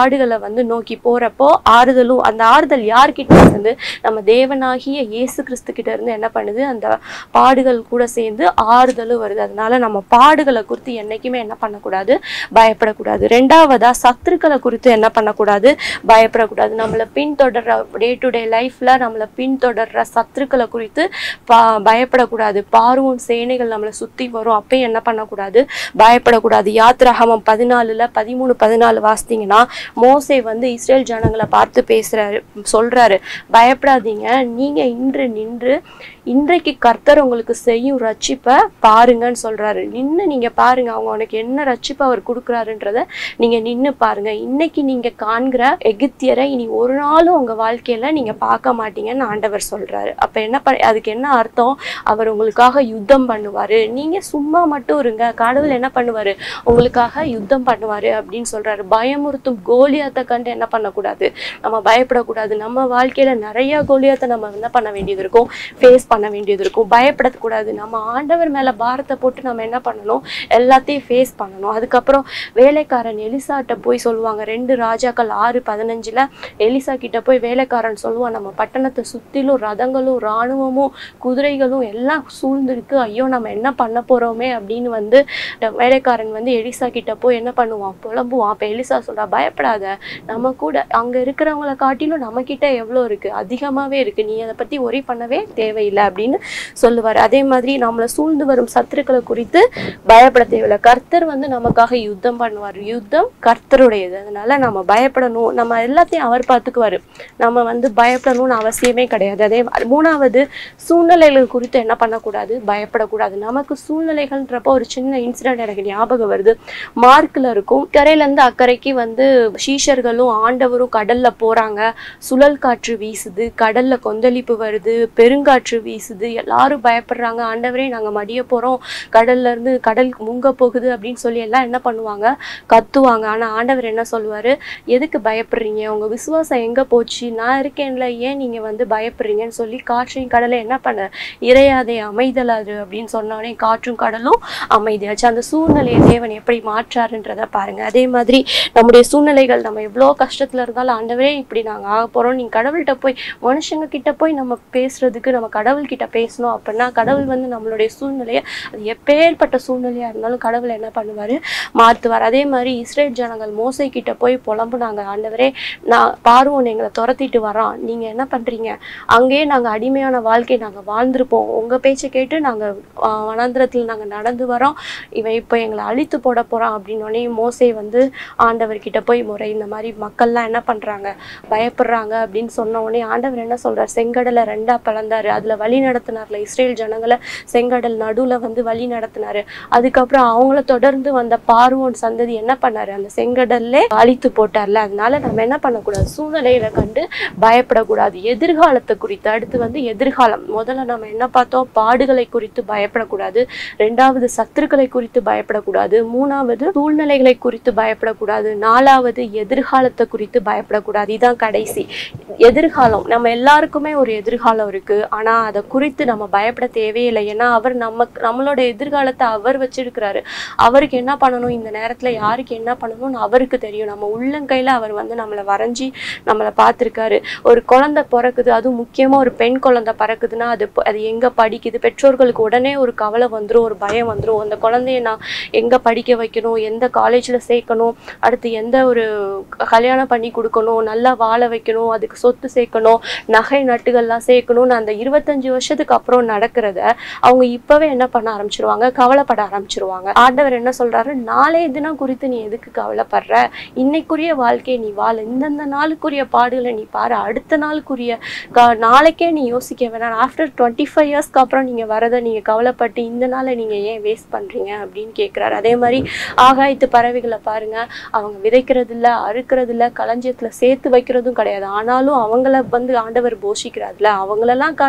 வந்து நோக்கி போறப்போ ஆறுதலும் அந்த ஆறுதல் யார்கிட்ட இருந்து நம்ம தேவனாகிய இயேசு கிறிஸ்து கிட்ட இருந்து என்ன பண்ணுது அந்த பாடுகள் கூட சேர்ந்து ஆறுதலும் வருது அதனால நம்ம பாடுகளை குறித்து என்னைக்குமே என்ன பண்ணக்கூடாது பயப்படக்கூடாது ரெண்டாவதா சத்துருக்களை குறித்து என்ன பண்ணக்கூடாது பயப்படக்கூடாது நம்மளை பின்தொடர்ற டே டு டே லைஃப்ல நம்மளை பின்தொடர்ற சத்துருக்களை குறித்து பா பயப்படக்கூடாது பார்வோன் சேனைகள் நம்மளை சுத்தி வரும் அப்பயும் என்ன பண்ணக்கூடாது பயப்படக்கூடாது யாத்ராகமம் பதினாலுல பதிமூணு பதினாலு வாசித்தீங்கன்னா மோசே வந்து இஸ்ரேல் ஜனங்களை பார்த்து பேசுறாரு சொல்றாரு பயப்படாதீங்க நீங்க இன்று நின்று இன்றைக்கு கர்த்தர் உங்களுக்கு செய்யும் ரட்சிப்பை பாருங்கன்னு சொல்றாரு நின்று நீங்க பாருங்க அவங்க உனக்கு என்ன ரட்சிப்பை அவர் கொடுக்குறாருன்றத நீங்க நின்று பாருங்க இன்னைக்கு நீங்க காண்கிற எகிப்தியரை இனி ஒரு நாளும் உங்க வாழ்க்கையில நீங்க பார்க்க மாட்டீங்கன்னு ஆண்டவர் சொல்றாரு அப்ப என்ன ப அதுக்கு என்ன அர்த்தம் அவர் உங்களுக்காக யுத்தம் பண்ணுவாரு நீங்க சும்மா மட்டும் இருங்க கடவுள் என்ன பண்ணுவாரு உங்களுக்காக யுத்தம் பண்ணுவாரு அப்படின்னு சொல்றாரு பயமுறுத்தும் கோலியாத்தை கண்டு என்ன பண்ணக்கூடாது நம்ம பயப்படக்கூடாது நம்ம வாழ்க்கையில நிறைய கோலியாத்தை நம்ம என்ன பண்ண வேண்டியது இருக்கும் ஃபேஸ் பண்ண வேண்டியது இருக்கும் பயப்படக்கூடாது நம்ம ஆண்டவர் மேல பாரத்தை போட்டு நம்ம என்ன பண்ணணும் எல்லாத்தையும் ஃபேஸ் பண்ணணும் அதுக்கப்புறம் வேலைக்காரன் எலிசாட்ட போய் சொல்லுவாங்க ரெண்டு ராஜாக்கள் ஆறு பதினஞ்சுல எலிசா கிட்ட போய் வேலைக்காரன் சொல்லுவான் நம்ம பட்டணத்தை சுத்திலும் ரதங்களும் இராணுவமும் குதிரைகளும் எல்லாம் சூழ்ந்திருக்கு ஐயோ நம்ம என்ன பண்ண போறோமே அப்படின்னு வந்து இந்த வேலைக்காரன் வந்து எலிசா கிட்ட போய் என்ன பண்ணுவான் புலம்புவான் அப்ப எலிசா சொல்றா பயப்படாத நம்ம கூட அங்க இருக்கிறவங்கள காட்டிலும் நம்ம கிட்ட எவ்வளவு இருக்கு அதிகமாவே இருக்கு நீ அதை பத்தி ஒரி பண்ணவே தேவையில்லை அப்படின்னு சொல்லுவாரு அதே மாதிரி நம்மளை சூழ்ந்து வரும் சத்துருக்களை குறித்து பயப்பட தேவையில்லை கர்த்தர் வந்து நமக்காக யுத்தம் பண்ணுவார் யுத்தம் கர்த்தருடையது அதனால நம்ம பயப்படணும் நம்ம எல்லாத்தையும் அவர் பார்த்துக்குவாரு நம்ம வந்து பயப்படணும்னு அவசியமே கிடையாது அதே மாதிரி மூணாவது சூழ்நிலைகள் குறித்து என்ன பண்ணக்கூடாது பயப்படக்கூடாது நமக்கு சூழ்நிலைகள்ன்றப்போ ஒரு சின்ன இன்சிடென்ட் எனக்கு ஞாபகம் வருது மார்க்ல இருக்கும் கரையில இருந்து அக்கறைக்கு வந்து சீஷர்களும் ஆண்டவரும் கடல்ல போறாங்க சுழல் காற்று வீசுது கடல்ல கொந்தளிப்பு வருது பெருங்காற்று வீசுது எல்லாரும் பயப்படுறாங்க ஆண்டவரே நாங்க மடிய போறோம் கடல்ல இருந்து கடல் முங்க போகுது அப்படின்னு சொல்லி எல்லாம் என்ன பண்ணுவாங்க கத்துவாங்க ஆனா ஆண்டவர் என்ன சொல்லுவாரு எதுக்கு பயப்படுறீங்க உங்க விசுவாசம் எங்க போச்சு நான் இருக்கேன்ல ஏன் நீங்க வந்து பயப்படுறீங்கன்னு சொல்லி காற்றையும் கடலை என்ன பண்ண இறையாதே அமைதலாது அப்படின்னு சொன்னோடனே காற்றும் கடலும் அமைதியாச்சு அந்த சூழ்நிலையை தேவன் எப்படி மாற்றாருன்றத பாருங்க அதே மாதிரி நம்முடைய சூழ்நிலைகள் நம்ம எவ்வளோ கஷ்டத்துல இருந்தாலும் ஆண்டவரே இப்படி நாங்க ஆக போறோம் நீங்க கடவுள்கிட்ட போய் மனுஷங்க கிட்ட போய் நம்ம பேசுறதுக்கு நம்ம கடவுள் கிட்ட பேசணும் அப்படின்னா கடவுள் வந்து நம்மளுடைய சூழ்நிலையை அது எப்பேற்பட்ட சூழ்நிலையா இருந்தாலும் கடவுள் என்ன பண்ணுவாரு மாத்துவார் அதே மாதிரி இஸ்ரேல் ஜனங்கள் மோசை கிட்ட போய் புலம்புனாங்க ஆண்டவரே நான் பார்வோன் எங்களை துரத்திட்டு வரான் நீங்க என்ன பண்றீங்க அங்கேயே நாங்க அடிமையான வாழ்க்கை நாங்க வாழ்ந்திருப்போம் உங்க பேச்சை கேட்டு நாங்க ஆஹ், வனாந்திரத்துல நாங்க நடந்து வரோம் இவன் இப்போ எங்களை அழித்து போட போறான் அப்படின்னோடனே மோசே வந்து ஆண்டவர் கிட்ட போய் முறை இந்த மாதிரி மக்கள்லாம் என்ன பண்றாங்க பயப்படுறாங்க அப்படின்னு சொன்ன உடனே ஆண்டவர் என்ன சொல்றார் செங்கடலை ரெண்டா பிளந்தாரு அதுல வழி நடத்தினார்ல இஸ்ரேல் ஜனங்களை செங்கடல் நடுவுல வந்து வழி நடத்தினாரு அதுக்கப்புறம் அவங்கள தொடர்ந்து வந்த பார்வோன் சந்ததி என்ன பண்ணாரு அந்த செங்கடல்ல அழித்து போட்டார்ல அதனால நம்ம என்ன பண்ணக்கூடாது சூழ்நிலையில கண்டு பயப்படக்கூடாது எதிர்காலத்தை குறித்து அடுத்து வந்து எதிர்காலம் முதல்ல நம்ம என்ன பார்த்தோம் பாடுகளை குறித்து பயப்படக்கூடாது ரெண்டாவது சத்துருக்களை குறித்து பயப்படக்கூடாது மூணாவது சூழ்நிலைகளை குறித்து பயப்படக்கூடாது நாலாவது எதிர்காலத்தை குறித்து பயப்படக்கூடாது இதான் கடைசி எதிர்காலம் நம்ம எல்லாருக்குமே ஒரு எதிர்காலம் இருக்கு ஆனா அதை குறித்து நம்ம பயப்பட தேவையில்லை ஏன்னா அவர் நம்ம நம்மளோட எதிர்காலத்தை அவர் வச்சிருக்கிறாரு அவருக்கு என்ன பண்ணணும் இந்த நேரத்துல யாருக்கு என்ன பண்ணணும்னு அவருக்கு தெரியும் நம்ம உள்ளங்கையில அவர் வந்து நம்மளை வரைஞ்சி நம்மளை பார்த்திருக்காரு ஒரு குழந்தை பிறக்குது அதுவும் முக்கியமா ஒரு பெண் குழந்தை பிறக்குதுன்னா அது ப- அது எங்க படிக்குது பெற்றோர்களுக்கு உடனே ஒரு கவலை வந்துரும் ஒரு பயம் வந்துரும் அந்த குழந்தைய நான் எங்க படிக்க வைக்கணும் எந்த காலேஜ்ல சேர்க்கணும் அடுத்து எந்த ஒரு கல்யாணம் பண்ணி கொடுக்கணும் நல்லா வாழ வைக்கணும் அதுக்கு சொத்து சேர்க்கணும் நகை நட்டுகள்லாம் சேர்க்கணும்னு அந்த இருபத்தஞ்சு வருஷத்துக்கு அப்புறம் நடக்கிறத அவங்க இப்பவே என்ன பண்ண ஆரம்பிச்சிருவாங்க கவலைப்பட ஆரம்பிச்சிருவாங்க ஆண்டவர் என்ன சொல்றாரு நாளைய தினம் குறித்து நீ எதுக்கு கவலைப்படுற இன்னைக்குரிய வாழ்க்கையை நீ வாழ இந்தந்த நாளுக்குரிய பாடுகளை நீ பாரு அடுத்த நாளுக்குரிய கா- நாளைக்கே நீ யோசிக்க வேணாம் ஆஃப்டர் டுவெண்ட்டி ஃபைவ் இயர்ஸ்க்கு அப்புறம் நீங்க வரதை நீங்க கவலைப்பட்டு இந்த நாளை நீங்க ஏன் வேஸ்ட் பண்றீங்க அப்படின்னு கேட்கிறாரு அதே மாதிரி ஆகாயத்து பறவைகளை பாருங்க அவங்க விதைக்கிறது இல்ல அறுக்கிறது இல்ல களஞ்சியத்துல சேர்த்து வைக்கிறதும் கிடையாது ஆனாலும் அவங்கள வந்து ஆண்டவர் போஷிக்கிறாருல அவங்களெல்லாம் காட்டிலும்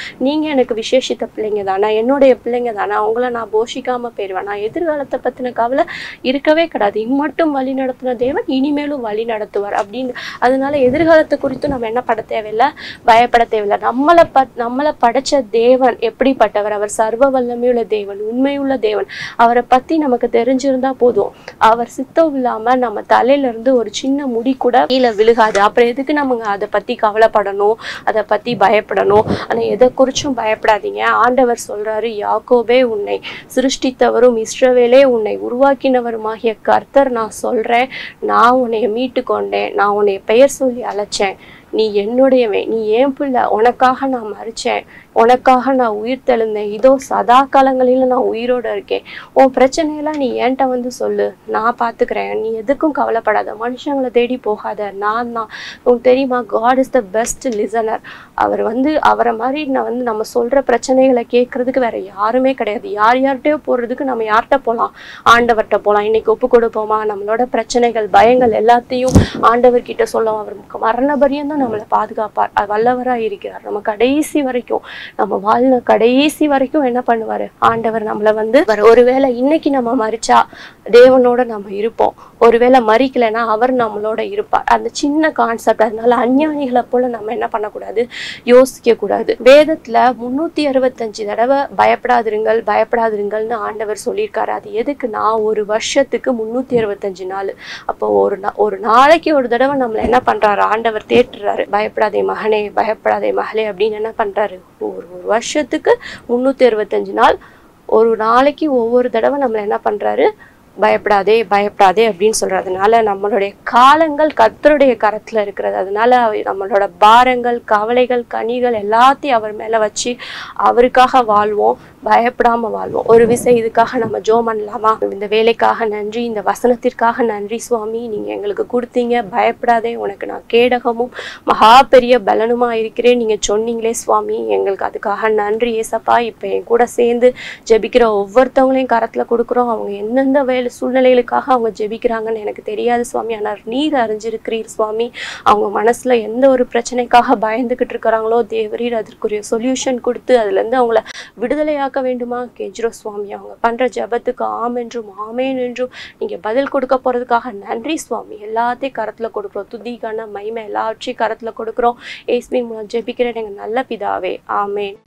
நீங்கள் எனக்கு விசேஷித்த பிள்ளைங்க தானே என்னுடைய பிள்ளைங்க தானே அவங்கள நான் போஷிக்காமல் போயிடுவேன் நான் எதிர்காலத்தை பற்றின கவலை இருக்கவே கிடையாது இம்மட்டும் வழி நடத்தின தேவன் இனிமேலும் வழி நடத்துவார் அப்படின்னு அதனால எதிர்காலத்தை குறித்து நம்ம என்ன பட தேவையில்லை பயப்பட தேவையில்லை நம்மளை ப நம்மளை படைச்ச தேவன் எப்படிப்பட்டவர் அவர் சர்வ வல்லமையுள்ள தேவன் உண்மையுள்ள தேவன் அவரை பற்றி நமக்கு தெரிஞ்சிருந்தா போதும் அவர் சித்தம் இல்லாமல் நம்ம தலையில இருந்து ஒரு சின்ன முடி கூட கீழே விழுகாது அப்புறம் எதுக்கு நமங்க அதை பற்றி கவலைப்படணும் அதை பற்றி பயப்படணும் ஆனால் எதை குறிச்சும் பயப்படாதீங்க ஆண்டவர் சொல்றாரு யாக்கோபே உன்னை சிருஷ்டித்தவரும் இஸ்ரவேலே உன்னை உருவாக்கினவருமாகிய கர்த்தர் நான் சொல்றேன் நான் உன்னைய மீட்டு கொண்டேன் நான் உன்னைய பெயர் சொல்லி அழைச்சேன் நீ என்னுடையவன் நீ ஏன் பிள்ளை உனக்காக நான் மறிச்சேன் உனக்காக நான் உயிர் தெழுந்தேன் இதோ சதா காலங்களில நான் உயிரோட இருக்கேன் உன் பிரச்சனையெல்லாம் நீ என்கிட்ட வந்து சொல்லு நான் பார்த்துக்கிறேன் நீ எதுக்கும் கவலைப்படாத மனுஷங்களை தேடி போகாத நான் தான் உனக்கு தெரியுமா God is the best listener அவர் வந்து அவரை மாதிரி நான் வந்து நம்ம சொல்ற பிரச்சனைகளை கேட்கறதுக்கு வேற யாருமே கிடையாது யார் யார்கிட்டயோ போறதுக்கு நம்ம யார்கிட்ட போகலாம் ஆண்டவர்கிட்ட போகலாம் இன்னைக்கு ஒப்பு கொடுப்போமா நம்மளோட பிரச்சனைகள் பயங்கள் எல்லாத்தையும் ஆண்டவர்கிட்ட சொல்லுவோம் அவர் மரண பரியந்தம் நம்மளை பாதுகாப்பார் அவர் வல்லவரா இருக்கிறார் நம்ம கடைசி வரைக்கும் நம்ம வாழ்ந்த கடைசி வரைக்கும் என்ன பண்ணுவாரு ஆண்டவர் நம்மளை வந்து வர- ஒருவேளை இன்னைக்கு நம்ம மறிச்சா தேவனோட நம்ம இருப்போம் ஒருவேளை மறிக்கலைன்னா அவர் நம்மளோட இருப்பார் அந்த சின்ன கான்செப்ட் அதனால அஞ்ஞானிகளை போல நம்ம என்ன பண்ணக்கூடாது யோசிக்க கூடாது வேதத்துல முன்னூத்தி அறுபத்தஞ்சு தடவை பயப்படாதிருங்கள் பயப்படாதிருங்கள்னு ஆண்டவர் சொல்லியிருக்காரு அது எதுக்குன்னா ஒரு வருஷத்துக்கு முன்னூத்தி அறுபத்தஞ்சு நாள் அப்போ ஒரு நா- ஒரு நாளைக்கு ஒரு தடவை நம்மளை என்ன பண்றாரு ஆண்டவர் தேட்டுறாரு பயப்படாதே மகனே பயப்படாதே மகளே அப்படின்னு என்ன பண்றாரு ஒரு ஒரு வருஷத்துக்கு முன்னூத்தி அறுபத்தஞ்சு நாள் ஒரு நாளைக்கு ஒவ்வொரு தடவை நம்மளை என்ன பண்றாரு பயப்படாதே பயப்படாதே அப்படின்னு சொல்றதுனால நம்மளுடைய காலங்கள் கர்த்தருடைய கரத்துல இருக்கிறது அதனால அவ- நம்மளோட பாரங்கள் கவலைகள் கனிகள் எல்லாத்தையும் அவர் மேல வச்சு அவருக்காக வாழ்வோம் பயப்படாம வாழ்வோம் ஒரு விஷயம் இதுக்காக நம்ம ஜோம் பண்ணலாமா இந்த வேலைக்காக நன்றி இந்த வசனத்திற்காக நன்றி சுவாமி நீங்க எங்களுக்கு கொடுத்தீங்க பயப்படாதே உனக்கு நான் கேடகமும் மகா பெரிய பலனுமா இருக்கிறேன் நீங்க சொன்னீங்களே சுவாமி எங்களுக்கு அதுக்காக நன்றி ஏசப்பா இப்ப என் கூட சேர்ந்து ஜெபிக்கிற ஒவ்வொருத்தவங்களையும் கரத்துல கொடுக்குறோம் அவங்க எந்தெந்த வேலை சூழ்நிலைகளுக்காக அவங்க ஜெபிக்கிறாங்கன்னு எனக்கு தெரியாது சுவாமி ஆனால் நீர் அறிஞ்சிருக்கிறீர் சுவாமி அவங்க மனசுல எந்த ஒரு பிரச்சனைக்காக பயந்துகிட்டு இருக்கிறாங்களோ தேவரீர் அதற்குரிய சொல்யூஷன் கொடுத்து அதுல இருந்து அவங்கள விடுதலையாக்க வேண்டுமா கெஞ்சிரும் சுவாமி அவங்க பண்ற ஜெபத்துக்கு ஆம் என்றும் ஆமேன் என்றும் நீங்க பதில் கொடுக்க போறதுக்காக நன்றி சுவாமி எல்லாத்தையும் கரத்துல கொடுக்குறோம் துதி கன மகிமை எல்லாவற்றையும் கரத்துல கொடுக்குறோம் ஏஸ்மின் மூலம் ஜெபிக்கிறேன் எங்க நல்ல பிதாவே ஆமேன்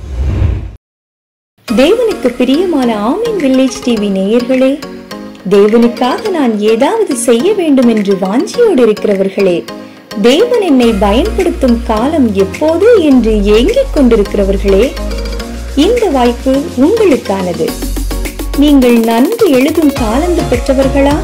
தேவனுக்கு பிரியமான ஆமீன் வில்லேஜ் டிவி நேயர்களே தேவனுக்காக நான் ஏதாவது செய்ய வேண்டும் என்று வாஞ்சியோடு இருக்கிறவர்களே தேவன் என்னை பயன்படுத்தும் காலம் எப்போது என்று ஏங்கிக் கொண்டிருக்கிறவர்களே இந்த வாய்ப்பு உங்களுக்கானது நீங்கள் நன்கு எழுதும் தாளந்து பெற்றவர்களா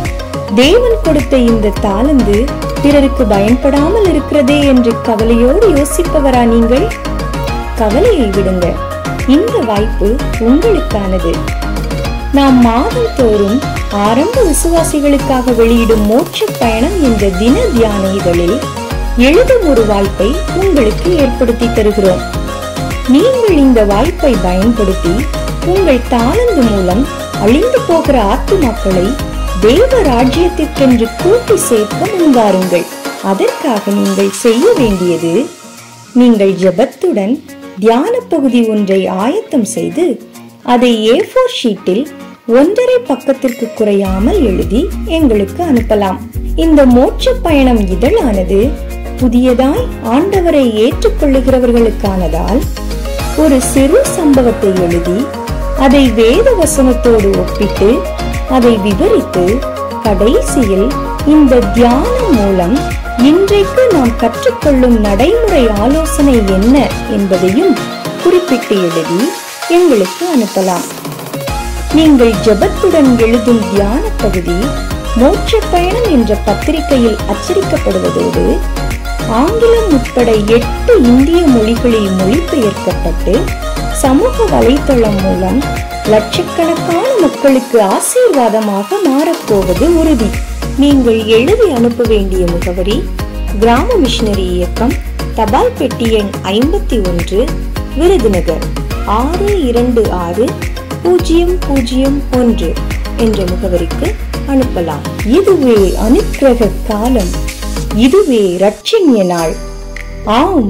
தேவன் கொடுத்த இந்த தாளந்து பிறருக்கு பயன்படாமல் இருக்கிறதே என்று கவலையோடு யோசிப்பவரா நீங்கள் கவலையை விடுங்க இந்த வாய்ப்பு உங்களுக்கானது நாம் மாதந்தோறும் ஆரம்ப விசுவாசிகளுக்காக வெளியிடும் மோட்ச பயணம் என்ற தின தியான இதழில் எழுதும் ஒரு வாய்ப்பை உங்களுக்கு ஏற்படுத்தி தருகிறோம் நீங்கள் இந்த வாய்ப்பை பயன்படுத்தி உங்கள் தாளந்து மூலம் அழிந்து போகிற ஆத்துமாக்களை தேவ ராஜ்யத்திற்கென்று கூட்டி சேர்க்க முன்வாருங்கள் அதற்காக நீங்கள் செய்ய வேண்டியது நீங்கள் ஜெபத்துடன் தியான பகுதி ஒன்றை ஆயத்தம் செய்து அதை ஏ ஃபோர் ஷீட்டில் ஒன்றரை பக்கத்திற்கு குறையாமல் எழுதி எங்களுக்கு அனுப்பலாம் இந்த மோட்ச பயணம் இதழானது புதியதாய் ஆண்டவரை ஏற்றுக்கொள்ளுகிறவர்களுக்கானதால் ஒரு சிறு சம்பவத்தை எழுதி அதை வேத வசனத்தோடு ஒப்பிட்டு அதை விவரித்து கடைசியில் இந்த தியானம் மூலம் இன்றைக்கு நாம் கற்றுக்கொள்ளும் நடைமுறை ஆலோசனை என்ன என்பதையும் குறிப்பிட்டு எழுதி எங்களுக்கு அனுப்பலாம் நீங்கள் ஜெபத்துடன் எழுதும் தியான பகுதி மோட்ச பயணம் என்ற பத்திரிகையில் அச்சடிக்கப்படுவதோடு ஆங்கிலம் உட்பட எட்டு இந்திய மொழிகளில் மொழிபெயர்க்கப்பட்டு சமூக வலைத்தளம் மூலம் லட்சக்கணக்கான மக்களுக்கு ஆசீர்வாதமாக மாறப்போவது உறுதி நீங்கள் எழுதி அனுப்ப வேண்டிய முகவரி கிராம மிஷனரி இயக்கம் தபால் பெட்டி எண் ஐம்பத்தி ஒன்று விருதுநகர் ஆறு இரண்டு ஆறு பூஜ்ஜியம் பூஜ்ஜியம் ஒன்று என்ற முகவரிக்கு அனுப்பலாம் இதுவே அனுக்கிரக காலம் இதுவே ரட்சண்ய நாள் ஆம்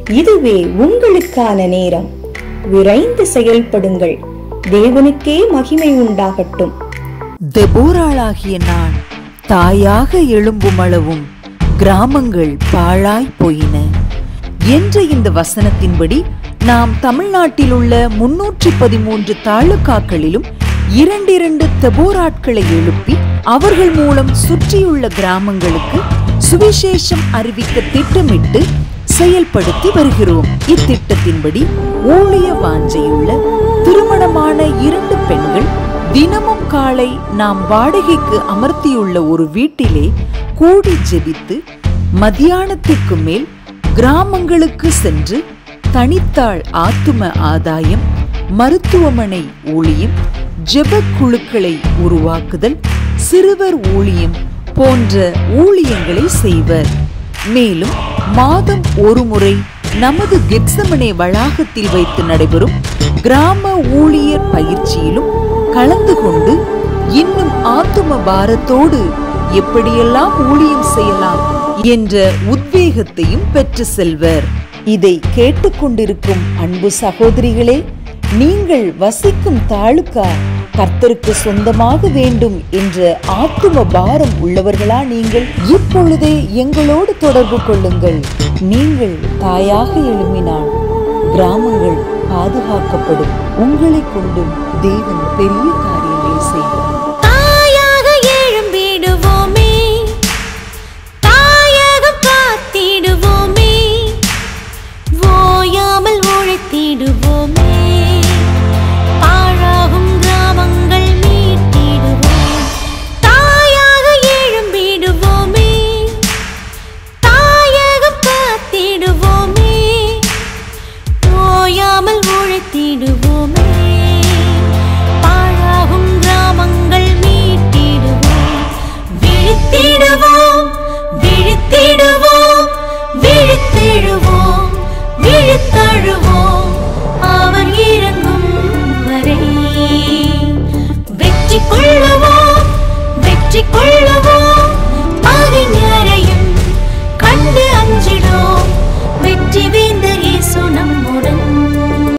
இதுவே உங்களுக்கான நேரம் விரைந்து செயல்படுங்கள் தேவனுக்கே மகிமை உண்டாகட்டும் தெபோராளாகிய நான் தாயாக எழும்புமளவும் கிராமங்கள் பாழாய் போயின என்ற இந்த வசனத்தின்படி நாம் தமிழ்நாட்டில் உள்ள முன்னூற்றி பதிமூன்று தாலுகாக்களிலும் இரண்டிரண்டு தெபோராட்களை எழுப்பி அவர்கள் மூலம் சுற்றியுள்ள கிராமங்களுக்கு சுவிசேஷம் அறிவிக்க திட்டமிட்டு செயல்படுத்தி வருகிறோம் இத்திட்டத்தின்படி ஊழிய வாஞ்சையுள்ள திருமணமான இரண்டு பெண்கள் தினமும் காலை நாம் வாடகைக்கு அமர்த்தியுள்ள ஒரு வீட்டிலே கூடி ஜெபித்து மத்தியானத்திற்கு மேல் கிராமங்களுக்கு சென்று தனித்தாள் ஆத்தும ஆதாயம் மருத்துவமனை ஊழியம் ஜெப குழுக்களை உருவாக்குதல் சிறுவர் ஊழியம் போன்ற ஊழியங்களை செய்வர் மேலும் மாதம் ஒரு முறை நமது கெப்சமனே வளாகத்தில் வைத்து நடைபெறும் கிராம ஊழியர் பயிற்சியிலும் கலந்து கொண்டு இன்னும் ஆத்தும பாரத்தோடு எப்படியெல்லாம் ஊழியம் செய்யலாம் என்ற உத்வேகத்தையும் பெற்று செல்வர் இதை கேட்டுக்கொண்டிருக்கும் அன்பு சகோதரிகளே நீங்கள் வசிக்கும் தாலுகா கர்த்தருக்கு சொந்தமாக வேண்டும் என்ற ஆத்தும பாரம் உள்ளவர்களா நீங்கள் இப்பொழுதே எங்களோடு தொடர்பு கொள்ளுங்கள் நீங்கள் தாயாக எழுப்பினால் கிராமங்கள் பாதுகாக்கப்படும் உங்களை கொண்டும் தேவன் பெரிய காரியங்களை செய்வார்